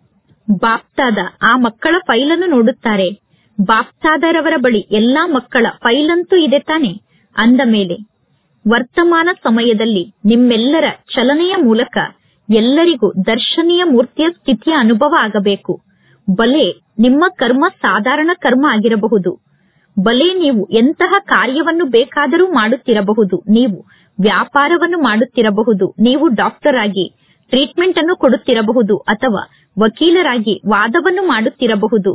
ಬಾಪ್ತಾದ ಆ ಮಕ್ಕಳ ಫೈಲನ್ನು ನೋಡುತ್ತಾರೆ ಬಾಪ್ತಾದರವರ ಬಳಿ ಎಲ್ಲಾ ಮಕ್ಕಳ ಫೈಲಂತೂ ಇದೆ ತಾನೆ ಅಂದ ಮೇಲೆ ವರ್ತಮಾನ ಸಮಯದಲ್ಲಿ ನಿಮ್ಮೆಲ್ಲರ ಚಲನೆಯ ಮೂಲಕ ಎಲ್ಲರಿಗೂ ದರ್ಶನೀಯ ಮೂರ್ತಿಯ ಸ್ಥಿತಿಯ ಅನುಭವ ಆಗಬೇಕು ಬಲೆ ನಿಮ್ಮ ಕರ್ಮ ಸಾಧಾರಣ ಕರ್ಮ ಆಗಿರಬಹುದು ಬಲೆ ನೀವು ಎಂತಹ ಕಾರ್ಯವನ್ನು ಬೇಕಾದರೂ ಮಾಡುತ್ತಿರಬಹುದು ನೀವು ವ್ಯಾಪಾರವನ್ನು ಮಾಡುತ್ತಿರಬಹುದು ನೀವು ಡಾಕ್ಟರ್ ಆಗಿ ಟ್ರೀಟ್ಮೆಂಟ್ ಅನ್ನು ಕೊಡುತ್ತಿರಬಹುದು ಅಥವಾ ವಕೀಲರಾಗಿ ವಾದವನ್ನು ಮಾಡುತ್ತಿರಬಹುದು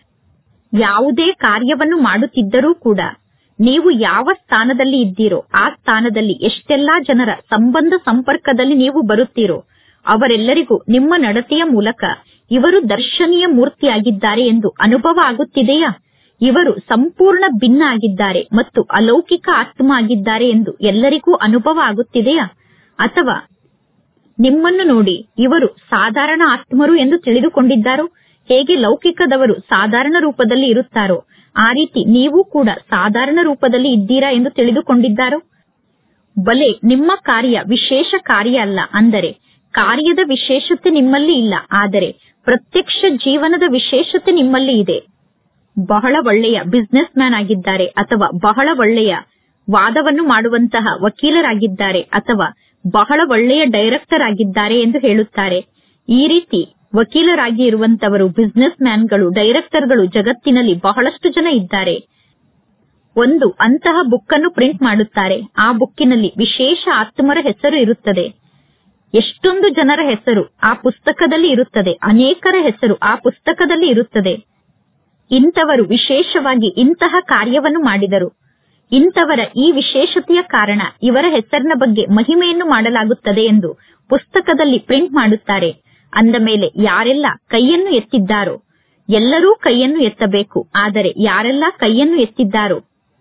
ಯಾವುದೇ ಕಾರ್ಯವನ್ನು ಮಾಡುತ್ತಿದ್ದರೂ ಕೂಡ ನೀವು ಯಾವ ಸ್ಥಾನದಲ್ಲಿ ಇದ್ದೀರೋ ಆ ಸ್ಥಾನದಲ್ಲಿ ಎಷ್ಟೆಲ್ಲಾ ಜನರ ಸಂಬಂಧ ಸಂಪರ್ಕದಲ್ಲಿ ನೀವು ಬರುತ್ತೀರೋ ಅವರೆಲ್ಲರಿಗೂ ನಿಮ್ಮ ನಡತೆಯ ಮೂಲಕ ಇವರು ದರ್ಶನೀಯ ಮೂರ್ತಿಯಾಗಿದ್ದಾರೆ ಎಂದು ಅನುಭವ ಆಗುತ್ತಿದೆಯಾ ಇವರು ಸಂಪೂರ್ಣ ಭಿನ್ನ ಆಗಿದ್ದಾರೆ ಮತ್ತು ಅಲೌಕಿಕ ಆತ್ಮ ಆಗಿದ್ದಾರೆ ಎಂದು ಎಲ್ಲರಿಗೂ ಅನುಭವ ಆಗುತ್ತಿದೆಯಾ ಅಥವಾ ನಿಮ್ಮನ್ನು ನೋಡಿ ಇವರು ಸಾಧಾರಣ ಆತ್ಮರು ಎಂದು ತಿಳಿದುಕೊಂಡಿದ್ದಾರೋ ಹೇಗೆ ಲೌಕಿಕದವರು ಸಾಧಾರಣ ರೂಪದಲ್ಲಿ ಇರುತ್ತಾರೋ ಆ ರೀತಿ ನೀವು ಕೂಡ ಸಾಧಾರಣ ರೂಪದಲ್ಲಿ ಇದ್ದೀರಾ ಎಂದು ತಿಳಿದುಕೊಂಡಿದ್ದಾರೋ ಬಲೆ ನಿಮ್ಮ ಕಾರ್ಯ ವಿಶೇಷ ಕಾರ್ಯ ಅಲ್ಲ ಅಂದರೆ ಕಾರ್ಯದ ವಿಶೇಷತೆ ನಿಮ್ಮಲ್ಲಿ ಇಲ್ಲ ಆದರೆ ಪ್ರತ್ಯಕ್ಷ ಜೀವನದ ವಿಶೇಷತೆ ನಿಮ್ಮಲ್ಲಿ ಇದೆ ಬಹಳ ಒಳ್ಳೆಯ ಬಿಸ್ನೆಸ್ ಮ್ಯಾನ್ ಆಗಿದ್ದಾರೆ ಅಥವಾ ಬಹಳ ಒಳ್ಳೆಯ ವಾದವನ್ನು ಮಾಡುವಂತಹ ವಕೀಲರಾಗಿದ್ದಾರೆ ಅಥವಾ ಬಹಳ ಒಳ್ಳೆಯ ಡೈರೆಕ್ಟರ್ ಆಗಿದ್ದಾರೆ ಎಂದು ಹೇಳುತ್ತಾರೆ ಈ ರೀತಿ ವಕೀಲರಾಗಿ ಇರುವಂತವರು ಬಿಸ್ನೆಸ್ ಮ್ಯಾನ್ಗಳು ಡೈರೆಕ್ಟರ್ಗಳು ಜಗತ್ತಿನಲ್ಲಿ ಬಹಳಷ್ಟು ಜನ ಇದ್ದಾರೆ ಒಂದು ಅಂತಹ ಬುಕ್ ಅನ್ನು ಪ್ರಿಂಟ್ ಮಾಡುತ್ತಾರೆ ಆ ಬುಕ್ಕಿನಲ್ಲಿ ವಿಶೇಷ ಆತ್ಮರ ಹೆಸರು ಇರುತ್ತದೆ ಎಷ್ಟೊಂದು ಜನರ ಹೆಸರು ಆ ಪುಸ್ತಕದಲ್ಲಿ ಇರುತ್ತದೆ ಅನೇಕರ ಹೆಸರು ಆ ಪುಸ್ತಕದಲ್ಲಿ ಇರುತ್ತದೆ ಇಂಥವರು ವಿಶೇಷವಾಗಿ ಇಂತಹ ಕಾರ್ಯವನ್ನು ಮಾಡಿದರು ಇಂಥವರ ಈ ವಿಶೇಷತೆಯ ಕಾರಣ ಇವರ ಹೆಸರಿನ ಬಗ್ಗೆ ಮಹಿಮೆಯನ್ನು ಮಾಡಲಾಗುತ್ತದೆ ಎಂದು ಪುಸ್ತಕದಲ್ಲಿ ಪ್ರಿಂಟ್ ಮಾಡುತ್ತಾರೆ ಅಂದ ಮೇಲೆ ಯಾರೆಲ್ಲ ಕೈಯನ್ನು ಎತ್ತಿದ್ದಾರೋ ಎಲ್ಲರೂ ಕೈಯನ್ನು ಎತ್ತಬೇಕು ಆದರೆ ಯಾರೆಲ್ಲ ಕೈಯನ್ನು ಎತ್ತಿದ್ದಾರೋ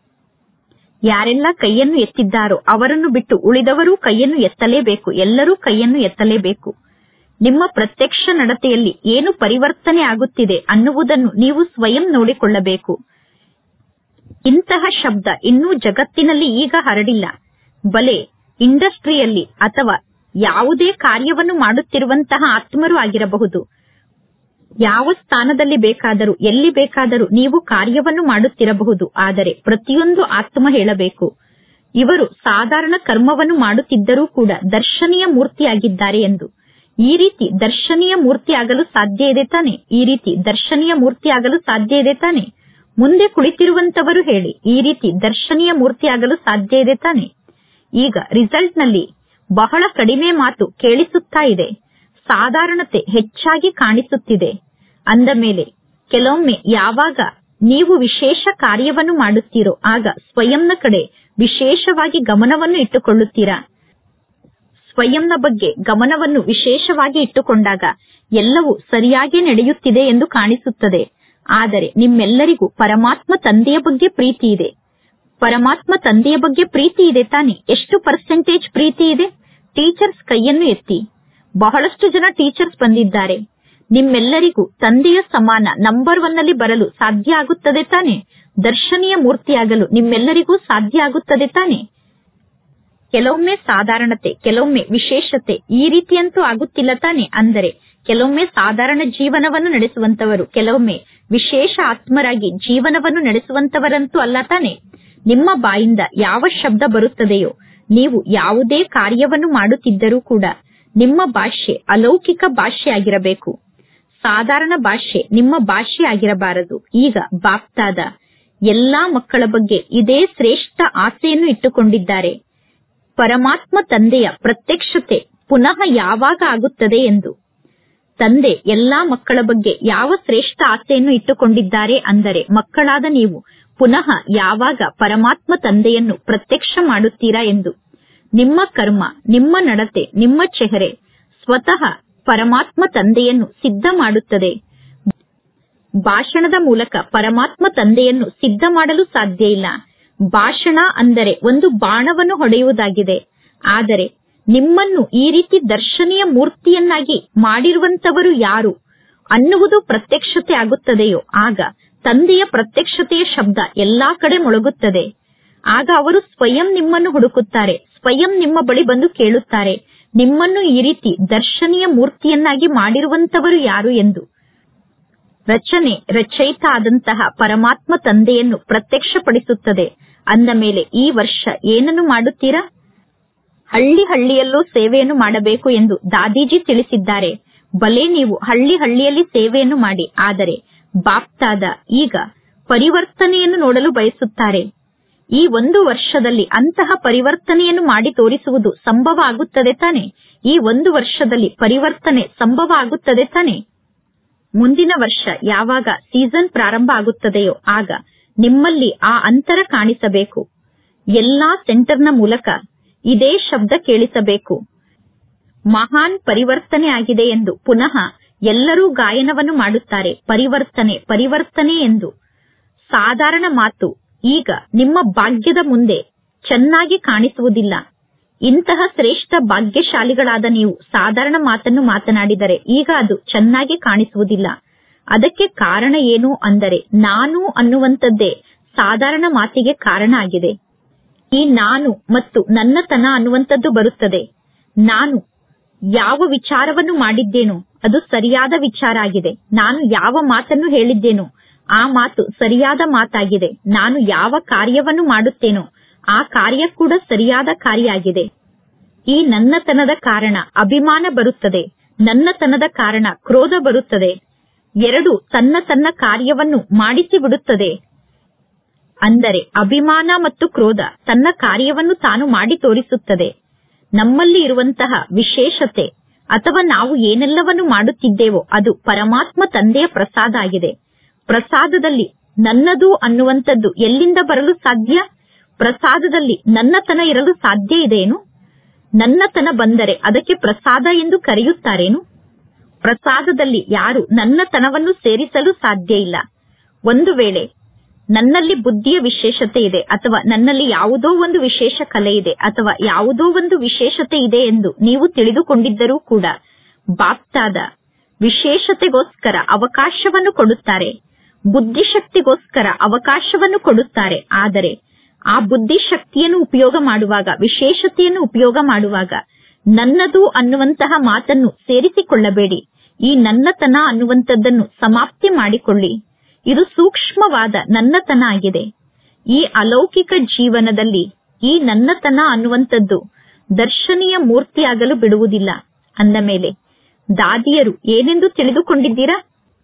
ಯಾರೆಲ್ಲ ಕೈಯನ್ನು ಎತ್ತಿದ್ದಾರೋ ಅವರನ್ನು ಬಿಟ್ಟು ಉಳಿದವರೂ ಕೈಯನ್ನು ಎತ್ತಲೇಬೇಕು ಎಲ್ಲರೂ ಕೈಯನ್ನು ಎತ್ತಲೇಬೇಕು ನಿಮ್ಮ ಪ್ರತ್ಯಕ್ಷ ನಡತೆಯಲ್ಲಿ ಏನು ಪರಿವರ್ತನೆ ಆಗುತ್ತಿದೆ ಅನ್ನುವುದನ್ನು ನೀವು ಸ್ವಯಂ ನೋಡಿಕೊಳ್ಳಬೇಕು ಇಂತಹ ಶಬ್ದ ಇನ್ನೂ ಜಗತ್ತಿನಲ್ಲಿ ಈಗ ಹರಡಿಲ್ಲ ಬಲೆ ಇಂಡಸ್ಟ್ರಿಯಲ್ಲಿ ಅಥವಾ ಯಾವುದೇ ಕಾರ್ಯವನ್ನು ಮಾಡುತ್ತಿರುವಂತಹ ಆತ್ಮರು ಆಗಿರಬಹುದು ಯಾವ ಸ್ಥಾನದಲ್ಲಿ ಬೇಕಾದರೂ ಎಲ್ಲಿ ಬೇಕಾದರೂ ನೀವು ಕಾರ್ಯವನ್ನು ಮಾಡುತ್ತಿರಬಹುದು ಆದರೆ ಪ್ರತಿಯೊಂದು ಆತ್ಮ ಹೇಳಬೇಕು ಇವರು ಸಾಧಾರಣ ಕರ್ಮವನ್ನು ಮಾಡುತ್ತಿದ್ದರೂ ಕೂಡ ದರ್ಶನೀಯ ಮೂರ್ತಿಯಾಗಿದ್ದಾರೆ ಎಂದು ಈ ರೀತಿ ದರ್ಶನೀಯ ಮೂರ್ತಿ ಆಗಲು ಸಾಧ್ಯ ಇದೆ ತಾನೆ ಈ ರೀತಿ ದರ್ಶನೀಯ ಮೂರ್ತಿ ಆಗಲು ಸಾಧ್ಯ ಇದೆ ತಾನೆ ಮುಂದೆ ಕುಳಿತಿರುವಂತವರು ಹೇಳಿ ಈ ರೀತಿ ದರ್ಶನೀಯ ಮೂರ್ತಿ ಆಗಲು ಸಾಧ್ಯ ಇದೆ ತಾನೆ ಈಗ ರಿಸಲ್ಟ್ ನಲ್ಲಿ ಬಹಳ ಕಡಿಮೆ ಮಾತು ಕೇಳಿಸುತ್ತಾ ಇದೆ ಸಾಧಾರಣತೆ ಹೆಚ್ಚಾಗಿ ಕಾಣಿಸುತ್ತಿದೆ ಅಂದ ಮೇಲೆ ಕೆಲವೊಮ್ಮೆ ಯಾವಾಗ ನೀವು ವಿಶೇಷ ಕಾರ್ಯವನ್ನು ಮಾಡುತ್ತೀರೋ ಆಗ ಸ್ವಯಂನ ಕಡೆ ವಿಶೇಷವಾಗಿ ಗಮನವನ್ನು ಇಟ್ಟುಕೊಳ್ಳುತ್ತೀರಾ ಸ್ವಯಂನ ಬಗ್ಗೆ ಗಮನವನ್ನು ವಿಶೇಷವಾಗಿ ಇಟ್ಟುಕೊಂಡಾಗ ಎಲ್ಲವೂ ಸರಿಯಾಗಿ ನಡೆಯುತ್ತಿದೆ ಎಂದು ಕಾಣಿಸುತ್ತದೆ ಆದರೆ ನಿಮ್ಮೆಲ್ಲರಿಗೂ ಪರಮಾತ್ಮ ತಂದೆಯ ಬಗ್ಗೆ ಪ್ರೀತಿ ಇದೆ ಪರಮಾತ್ಮ ತಂದೆಯ ಬಗ್ಗೆ ಪ್ರೀತಿ ಇದೆ ತಾನೆ ಎಷ್ಟು ಪರ್ಸೆಂಟೇಜ್ ಪ್ರೀತಿ ಇದೆ ಟೀಚರ್ಸ್ ಕೈಯನ್ನು ಎತ್ತಿ ಬಹಳಷ್ಟು ಜನ ಟೀಚರ್ಸ್ ಬಂದಿದ್ದಾರೆ ನಿಮ್ಮೆಲ್ಲರಿಗೂ ತಂದೆಯ ಸಮಾನ ನಂಬರ್ ಒನ್ ನಲ್ಲಿ ಬರಲು ಸಾಧ್ಯ ಆಗುತ್ತದೆ ತಾನೆ ದರ್ಶನೀಯ ಮೂರ್ತಿಯಾಗಲು ನಿಮ್ಮೆಲ್ಲರಿಗೂ ಸಾಧ್ಯ ಆಗುತ್ತದೆ ತಾನೆ ಕೆಲವೊಮ್ಮೆ ಸಾಧಾರಣತೆ ಕೆಲವೊಮ್ಮೆ ವಿಶೇಷತೆ ಈ ರೀತಿಯಂತೂ ಆಗುತ್ತಿಲ್ಲ ತಾನೆ ಅಂದರೆ ಕೆಲವೊಮ್ಮೆ ಸಾಧಾರಣ ಜೀವನವನ್ನು ನಡೆಸುವಂತವರು ಕೆಲವೊಮ್ಮೆ ವಿಶೇಷ ಆತ್ಮರಾಗಿ ಜೀವನವನ್ನು ನಡೆಸುವಂತವರಂತೂ ಅಲ್ಲ ತಾನೆ ನಿಮ್ಮ ಬಾಯಿಂದ ಯಾವ ಶಬ್ದ ಬರುತ್ತದೆಯೋ ನೀವು ಯಾವುದೇ ಕಾರ್ಯವನ್ನು ಮಾಡುತ್ತಿದ್ದರೂ ಕೂಡ ನಿಮ್ಮ ಭಾಷೆ ಅಲೌಕಿಕ ಭಾಷೆ ಆಗಿರಬೇಕು ಸಾಧಾರಣ ಭಾಷೆ ನಿಮ್ಮ ಭಾಷೆ ಆಗಿರಬಾರದು ಈಗ ಬಾಪ್ತಾದ ಎಲ್ಲಾ ಮಕ್ಕಳ ಬಗ್ಗೆ ಇದೇ ಶ್ರೇಷ್ಠ ಆಸೆಯನ್ನು ಇಟ್ಟುಕೊಂಡಿದ್ದಾರೆ ಪರಮಾತ್ಮ ತಂದೆಯ ಪ್ರತ್ಯಕ್ಷತೆ ಪುನಃ ಯಾವಾಗ ಆಗುತ್ತದೆ ಎಂದು ತಂದೆ ಎಲ್ಲಾ ಮಕ್ಕಳ ಬಗ್ಗೆ ಯಾವ ಶ್ರೇಷ್ಠ ಆಸೆಯನ್ನು ಇಟ್ಟುಕೊಂಡಿದ್ದಾರೆ ಅಂದರೆ ಮಕ್ಕಳಾದ ನೀವು ಪುನಃ ಯಾವಾಗ ಪರಮಾತ್ಮ ತಂದೆಯನ್ನು ಪ್ರತ್ಯಕ್ಷ ಮಾಡುತ್ತೀರಾ ಎಂದು ನಿಮ್ಮ ಕರ್ಮ ನಿಮ್ಮ ನಡತೆ ನಿಮ್ಮ ಚೆಹರೆ ಸ್ವತಃ ಪರಮಾತ್ಮ ತಂದೆಯನ್ನು ಸಿದ್ಧ ಮಾಡುತ್ತದೆ ಭಾಷಣದ ಮೂಲಕ ಪರಮಾತ್ಮ ತಂದೆಯನ್ನು ಸಿದ್ಧ ಮಾಡಲು ಸಾಧ್ಯ ಇಲ್ಲ ಭಾಷಣ ಅಂದರೆ ಒಂದು ಬಾಣವನ್ನು ಹೊಡೆಯುವುದಾಗಿದೆ ಆದರೆ ನಿಮ್ಮನ್ನು ಈ ರೀತಿ ದರ್ಶನೀಯ ಮೂರ್ತಿಯನ್ನಾಗಿ ಮಾಡಿರುವಂತವರು ಯಾರು ಅನ್ನುವುದು ಪ್ರತ್ಯಕ್ಷತೆ ಆಗುತ್ತದೆಯೋ ಆಗ ತಂದೆಯ ಪ್ರತ್ಯಕ್ಷತೆಯ ಶಬ್ದ ಎಲ್ಲಾ ಕಡೆ ಮೊಳಗುತ್ತದೆ ಆಗ ಅವರು ಸ್ವಯಂ ನಿಮ್ಮನ್ನು ಹುಡುಕುತ್ತಾರೆ ಸ್ವಯಂ ನಿಮ್ಮ ಬಳಿ ಬಂದು ಕೇಳುತ್ತಾರೆ ನಿಮ್ಮನ್ನು ಈ ರೀತಿ ದರ್ಶನೀಯ ಮೂರ್ತಿಯನ್ನಾಗಿ ಮಾಡಿರುವಂತವರು ಯಾರು ಎಂದು ರಚನೆ ರಚಯಿತ ಆದಂತಹ ಪರಮಾತ್ಮ ತಂದೆಯನ್ನು ಪ್ರತ್ಯಕ್ಷಪಡಿಸುತ್ತದೆ ಅಂದ ಮೇಲೆ ಈ ವರ್ಷ ಏನನ್ನು ಮಾಡುತ್ತೀರಾ ಹಳ್ಳಿ ಹಳ್ಳಿಯಲ್ಲೂ ಸೇವೆಯನ್ನು ಮಾಡಬೇಕು ಎಂದು ದಾದೀಜಿ ತಿಳಿಸಿದ್ದಾರೆ ಭಲೆ ನೀವು ಹಳ್ಳಿ ಹಳ್ಳಿಯಲ್ಲಿ ಸೇವೆಯನ್ನು ಮಾಡಿ ಆದರೆ ಬಾಪ್ತಾದ ಈಗ ಪರಿವರ್ತನೆಯನ್ನು ನೋಡಲು ಬಯಸುತ್ತಾರೆ ಈ ಒಂದು ವರ್ಷದಲ್ಲಿ ಅಂತಹ ಪರಿವರ್ತನೆಯನ್ನು ಮಾಡಿ ತೋರಿಸುವುದು ಸಂಭವ ಆಗುತ್ತದೆ ತಾನೆ ಈ ಒಂದು ವರ್ಷದಲ್ಲಿ ಪರಿವರ್ತನೆ ಸಂಭವ ಆಗುತ್ತದೆ ತಾನೆ ಮುಂದಿನ ವರ್ಷ ಯಾವಾಗ ಸೀಸನ್ ಪ್ರಾರಂಭ ಆಗುತ್ತದೆಯೋ ಆಗ ನಿಮ್ಮಲ್ಲಿ ಆ ಅಂತರ ಕಾಣಿಸಬೇಕು ಎಲ್ಲಾ ಸೆಂಟರ್ನ ಮೂಲಕ ಇದೇ ಶಬ್ದ ಕೇಳಿಸಬೇಕು ಮಹಾನ್ ಪರಿವರ್ತನೆ ಆಗಿದೆ ಎಂದು ಪುನಃ ಎಲ್ಲರೂ ಗಾಯನವನ್ನು ಮಾಡುತ್ತಾರೆ ಪರಿವರ್ತನೆ ಪರಿವರ್ತನೆ ಎಂದು ಸಾಧಾರಣ ಮಾತು ಈಗ ನಿಮ್ಮ ಭಾಗ್ಯದ ಮುಂದೆ ಚೆನ್ನಾಗಿ ಕಾಣಿಸುವುದಿಲ್ಲ ಇಂತಹ ಶ್ರೇಷ್ಠ ಭಾಗ್ಯಶಾಲಿಗಳಾದ ನೀವು ಸಾಧಾರಣ ಮಾತನ್ನು ಮಾತನಾಡಿದರೆ ಈಗ ಅದು ಚೆನ್ನಾಗಿ ಕಾಣಿಸುವುದಿಲ್ಲ ಅದಕ್ಕೆ ಕಾರಣ ಏನು ಅಂದರೆ ನಾನು ಅನ್ನುವಂಥದ್ದೇ ಸಾಧಾರಣ ಮಾತಿಗೆ ಕಾರಣ ಆಗಿದೆ ಈ ನಾನು ಮತ್ತು ನನ್ನತನ ಅನ್ನುವಂಥದ್ದು ಬರುತ್ತದೆ ನಾನು ಯಾವ ವಿಚಾರವನ್ನು ಮಾಡಿದ್ದೇನೋ ಅದು ಸರಿಯಾದ ವಿಚಾರ ಆಗಿದೆ ನಾನು ಯಾವ ಮಾತನ್ನು ಹೇಳಿದ್ದೇನೋ ಆ ಮಾತು ಸರಿಯಾದ ಮಾತಾಗಿದೆ ನಾನು ಯಾವ ಕಾರ್ಯವನ್ನು ಮಾಡುತ್ತೇನೋ ಆ ಕಾರ್ಯ ಕೂಡ ಸರಿಯಾದ ಕಾರ್ಯ ಆಗಿದೆ ಈ ನನ್ನತನದ ಕಾರಣ ಅಭಿಮಾನ ಬರುತ್ತದೆ ನನ್ನತನದ ಕಾರಣ ಕ್ರೋಧ ಬರುತ್ತದೆ ಎರಡು ತನ್ನ ತನ್ನ ಕಾರ್ಯವನ್ನು ಮಾಡಿಸಿ ಬಿಡುತ್ತದೆ ಅಂದರೆ ಅಭಿಮಾನ ಮತ್ತು ಕ್ರೋಧ ತನ್ನ ಕಾರ್ಯವನ್ನು ತಾನು ಮಾಡಿ ತೋರಿಸುತ್ತದೆ ನಮ್ಮಲ್ಲಿ ಇರುವಂತಹ ವಿಶೇಷತೆ ಅಥವಾ ನಾವು ಏನೆಲ್ಲವನ್ನು ಮಾಡುತ್ತಿದ್ದೇವೋ ಅದು ಪರಮಾತ್ಮ ತಂದೆಯ ಪ್ರಸಾದ ಆಗಿದೆ ಪ್ರಸಾದದಲ್ಲಿ ನನ್ನದು ಅನ್ನುವಂಥದ್ದು ಎಲ್ಲಿಂದ ಬರಲು ಸಾಧ್ಯ ಪ್ರಸಾದದಲ್ಲಿ ನನ್ನತನ ಇರಲು ಸಾಧ್ಯ ಇದೆಯೇನು ನನ್ನತನ ಬಂದರೆ ಅದಕ್ಕೆ ಪ್ರಸಾದ ಎಂದು ಕರೆಯುತ್ತಾರೇನು ಪ್ರಸಾದದಲ್ಲಿ ಯಾರು ನನ್ನತನವನ್ನು ಸೇರಿಸಲು ಸಾಧ್ಯ ಇಲ್ಲ ಒಂದು ವೇಳೆ ನನ್ನಲ್ಲಿ ಬುದ್ಧಿಯ ವಿಶೇಷತೆ ಇದೆ ಅಥವಾ ನನ್ನಲ್ಲಿ ಯಾವುದೋ ಒಂದು ವಿಶೇಷ ಕಲೆ ಇದೆ ಅಥವಾ ಯಾವುದೋ ಒಂದು ವಿಶೇಷತೆ ಇದೆ ಎಂದು ನೀವು ತಿಳಿದುಕೊಂಡಿದ್ದರೂ ಕೂಡ ಬಾಪ್ತಾದ ವಿಶೇಷತೆಗೋಸ್ಕರ ಅವಕಾಶವನ್ನು ಕೊಡುತ್ತಾರೆ ಬುದ್ಧಿಶಕ್ತಿಗೋಸ್ಕರ ಅವಕಾಶವನ್ನು ಕೊಡುತ್ತಾರೆ ಆದರೆ ಆ ಬುದ್ಧಿಶಕ್ತಿಯನ್ನು ಉಪಯೋಗ ಮಾಡುವಾಗ ವಿಶೇಷತೆಯನ್ನು ಉಪಯೋಗ ಮಾಡುವಾಗ ನನ್ನದು ಅನ್ನುವಂತಹ ಮಾತನ್ನು ಸೇರಿಸಿಕೊಳ್ಳಬೇಡಿ ಈ ನನ್ನತನ ಅನ್ನುವಂಥದ್ದನ್ನು ಸಮಾಪ್ತಿ ಮಾಡಿಕೊಳ್ಳಿ ಇದು ಸೂಕ್ಷ್ಮವಾದ ನನ್ನತನ ಆಗಿದೆ ಈ ಅಲೌಕಿಕ ಜೀವನದಲ್ಲಿ ಈ ನನ್ನತನ ಅನ್ನುವಂಥದ್ದು ದರ್ಶನೀಯ ಮೂರ್ತಿಯಾಗಲು ಬಿಡುವುದಿಲ್ಲ ಅಂದ ಮೇಲೆ ದಾದಿಯರು ಏನೆಂದು ತಿಳಿದುಕೊಂಡಿದ್ದೀರಾ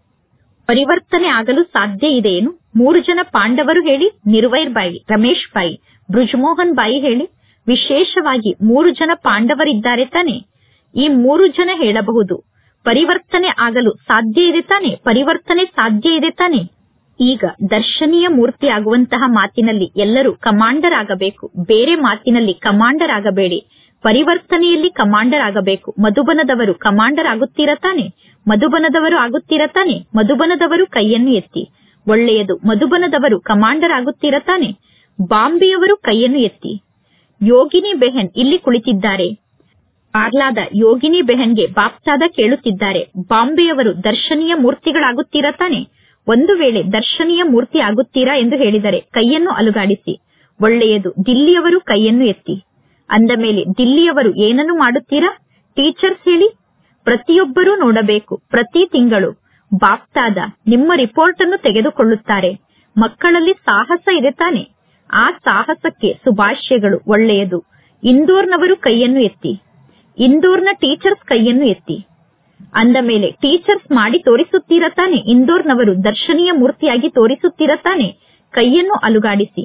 ಪರಿವರ್ತನೆ ಆಗಲು ಸಾಧ್ಯ ಇದೆಯೇನು ಮೂರು ಜನ ಪಾಂಡವರು ಹೇಳಿ ನಿರ್ವೈರ್ ಬಾಯಿ ರಮೇಶ್ ಬಾಯಿ ಬ್ರುಜಮೋಹನ್ ಬಾಯಿ ಹೇಳಿ ವಿಶೇಷವಾಗಿ ಮೂರು ಜನ ಪಾಂಡವರಿದ್ದಾರೆ ತಾನೆ ಈ ಮೂರು ಜನ ಹೇಳಬಹುದು ಪರಿವರ್ತನೆ ಆಗಲು ಸಾಧ್ಯ ಇದೆ ತಾನೆ ಪರಿವರ್ತನೆ ಸಾಧ್ಯ ಇದೆ ತಾನೆ ಈಗ ದರ್ಶನೀಯ ಮೂರ್ತಿ ಆಗುವಂತಹ ಮಾತಿನಲ್ಲಿ ಎಲ್ಲರೂ ಕಮಾಂಡರ್ ಆಗಬೇಕು ಬೇರೆ ಮಾತಿನಲ್ಲಿ ಕಮಾಂಡರ್ ಆಗಬೇಡಿ ಪರಿವರ್ತನೆಯಲ್ಲಿ ಕಮಾಂಡರ್ ಆಗಬೇಕು ಮಧುಬನದವರು ಕಮಾಂಡರ್ ಆಗುತ್ತೀರಾ ತಾನೆ ಮಧುಬನದವರು ಆಗುತ್ತೀರಾ ತಾನೆ ಮಧುಬನದವರು ಕೈಯನ್ನು ಎತ್ತಿ ಒಳ್ಳೆಯದು ಮಧುಬನದವರು ಕಮಾಂಡರ್ ಆಗುತ್ತೀರಾ ತಾನೆ ಬಾಂಬೆಯವರು ಕೈಯನ್ನು ಎತ್ತಿ ಯೋಗಿನಿ ಬೆಹನ್ ಇಲ್ಲಿ ಕುಳಿತಿದ್ದಾರೆ ಪಾರ್ಲಾದ ಯೋಗಿನಿ ಬೆಹನ್ಗೆ ಬಾಪ್ತಾದ ಕೇಳುತ್ತಿದ್ದಾರೆ ಬಾಂಬೆಯವರು ದರ್ಶನೀಯ ಮೂರ್ತಿಗಳಾಗುತ್ತೀರಾ ತಾನೆ ಒಂದು ವೇಳೆ ದರ್ಶನೀಯ ಮೂರ್ತಿ ಆಗುತ್ತೀರಾ ಎಂದು ಹೇಳಿದರೆ ಕೈಯನ್ನು ಅಲುಗಾಡಿಸಿ ಒಳ್ಳೆಯದು ದಿಲ್ಲಿಯವರು ಕೈಯನ್ನು ಎತ್ತಿ ಅಂದ ಮೇಲೆ ದಿಲ್ಲಿಯವರು ಏನನ್ನು ಮಾಡುತ್ತೀರಾ ಟೀಚರ್ಸ್ ಹೇಳಿ ಪ್ರತಿಯೊಬ್ಬರೂ ನೋಡಬೇಕು ಪ್ರತಿ ತಿಂಗಳು ಬಾಪ್ತಾದ ನಿಮ್ಮ ರಿಪೋರ್ಟ್ ಅನ್ನು ತೆಗೆದುಕೊಳ್ಳುತ್ತಾರೆ ಮಕ್ಕಳಲ್ಲಿ ಸಾಹಸ ಇದೆ ತಾನೆ ಆ ಸಾಹಸಕ್ಕೆ ಶುಭಾಶಯಗಳು ಒಳ್ಳೆಯದು ಇಂದೋರ್ನವರು ಕೈಯನ್ನು ಎತ್ತಿ ಇಂದೋರ್ನ ಟೀಚರ್ಸ್ ಕೈಯನ್ನು ಎತ್ತಿ ಅಂದ ಮೇಲೆ ಟೀಚರ್ಸ್ ಮಾಡಿ ತೋರಿಸುತ್ತೀರಾ ತಾನೆ ಇಂದೋರ್ನವರು ದರ್ಶನೀಯ ಮೂರ್ತಿಯಾಗಿ ತೋರಿಸುತ್ತೀರಾ ತಾನೆ ಕೈಯನ್ನು ಅಲುಗಾಡಿಸಿ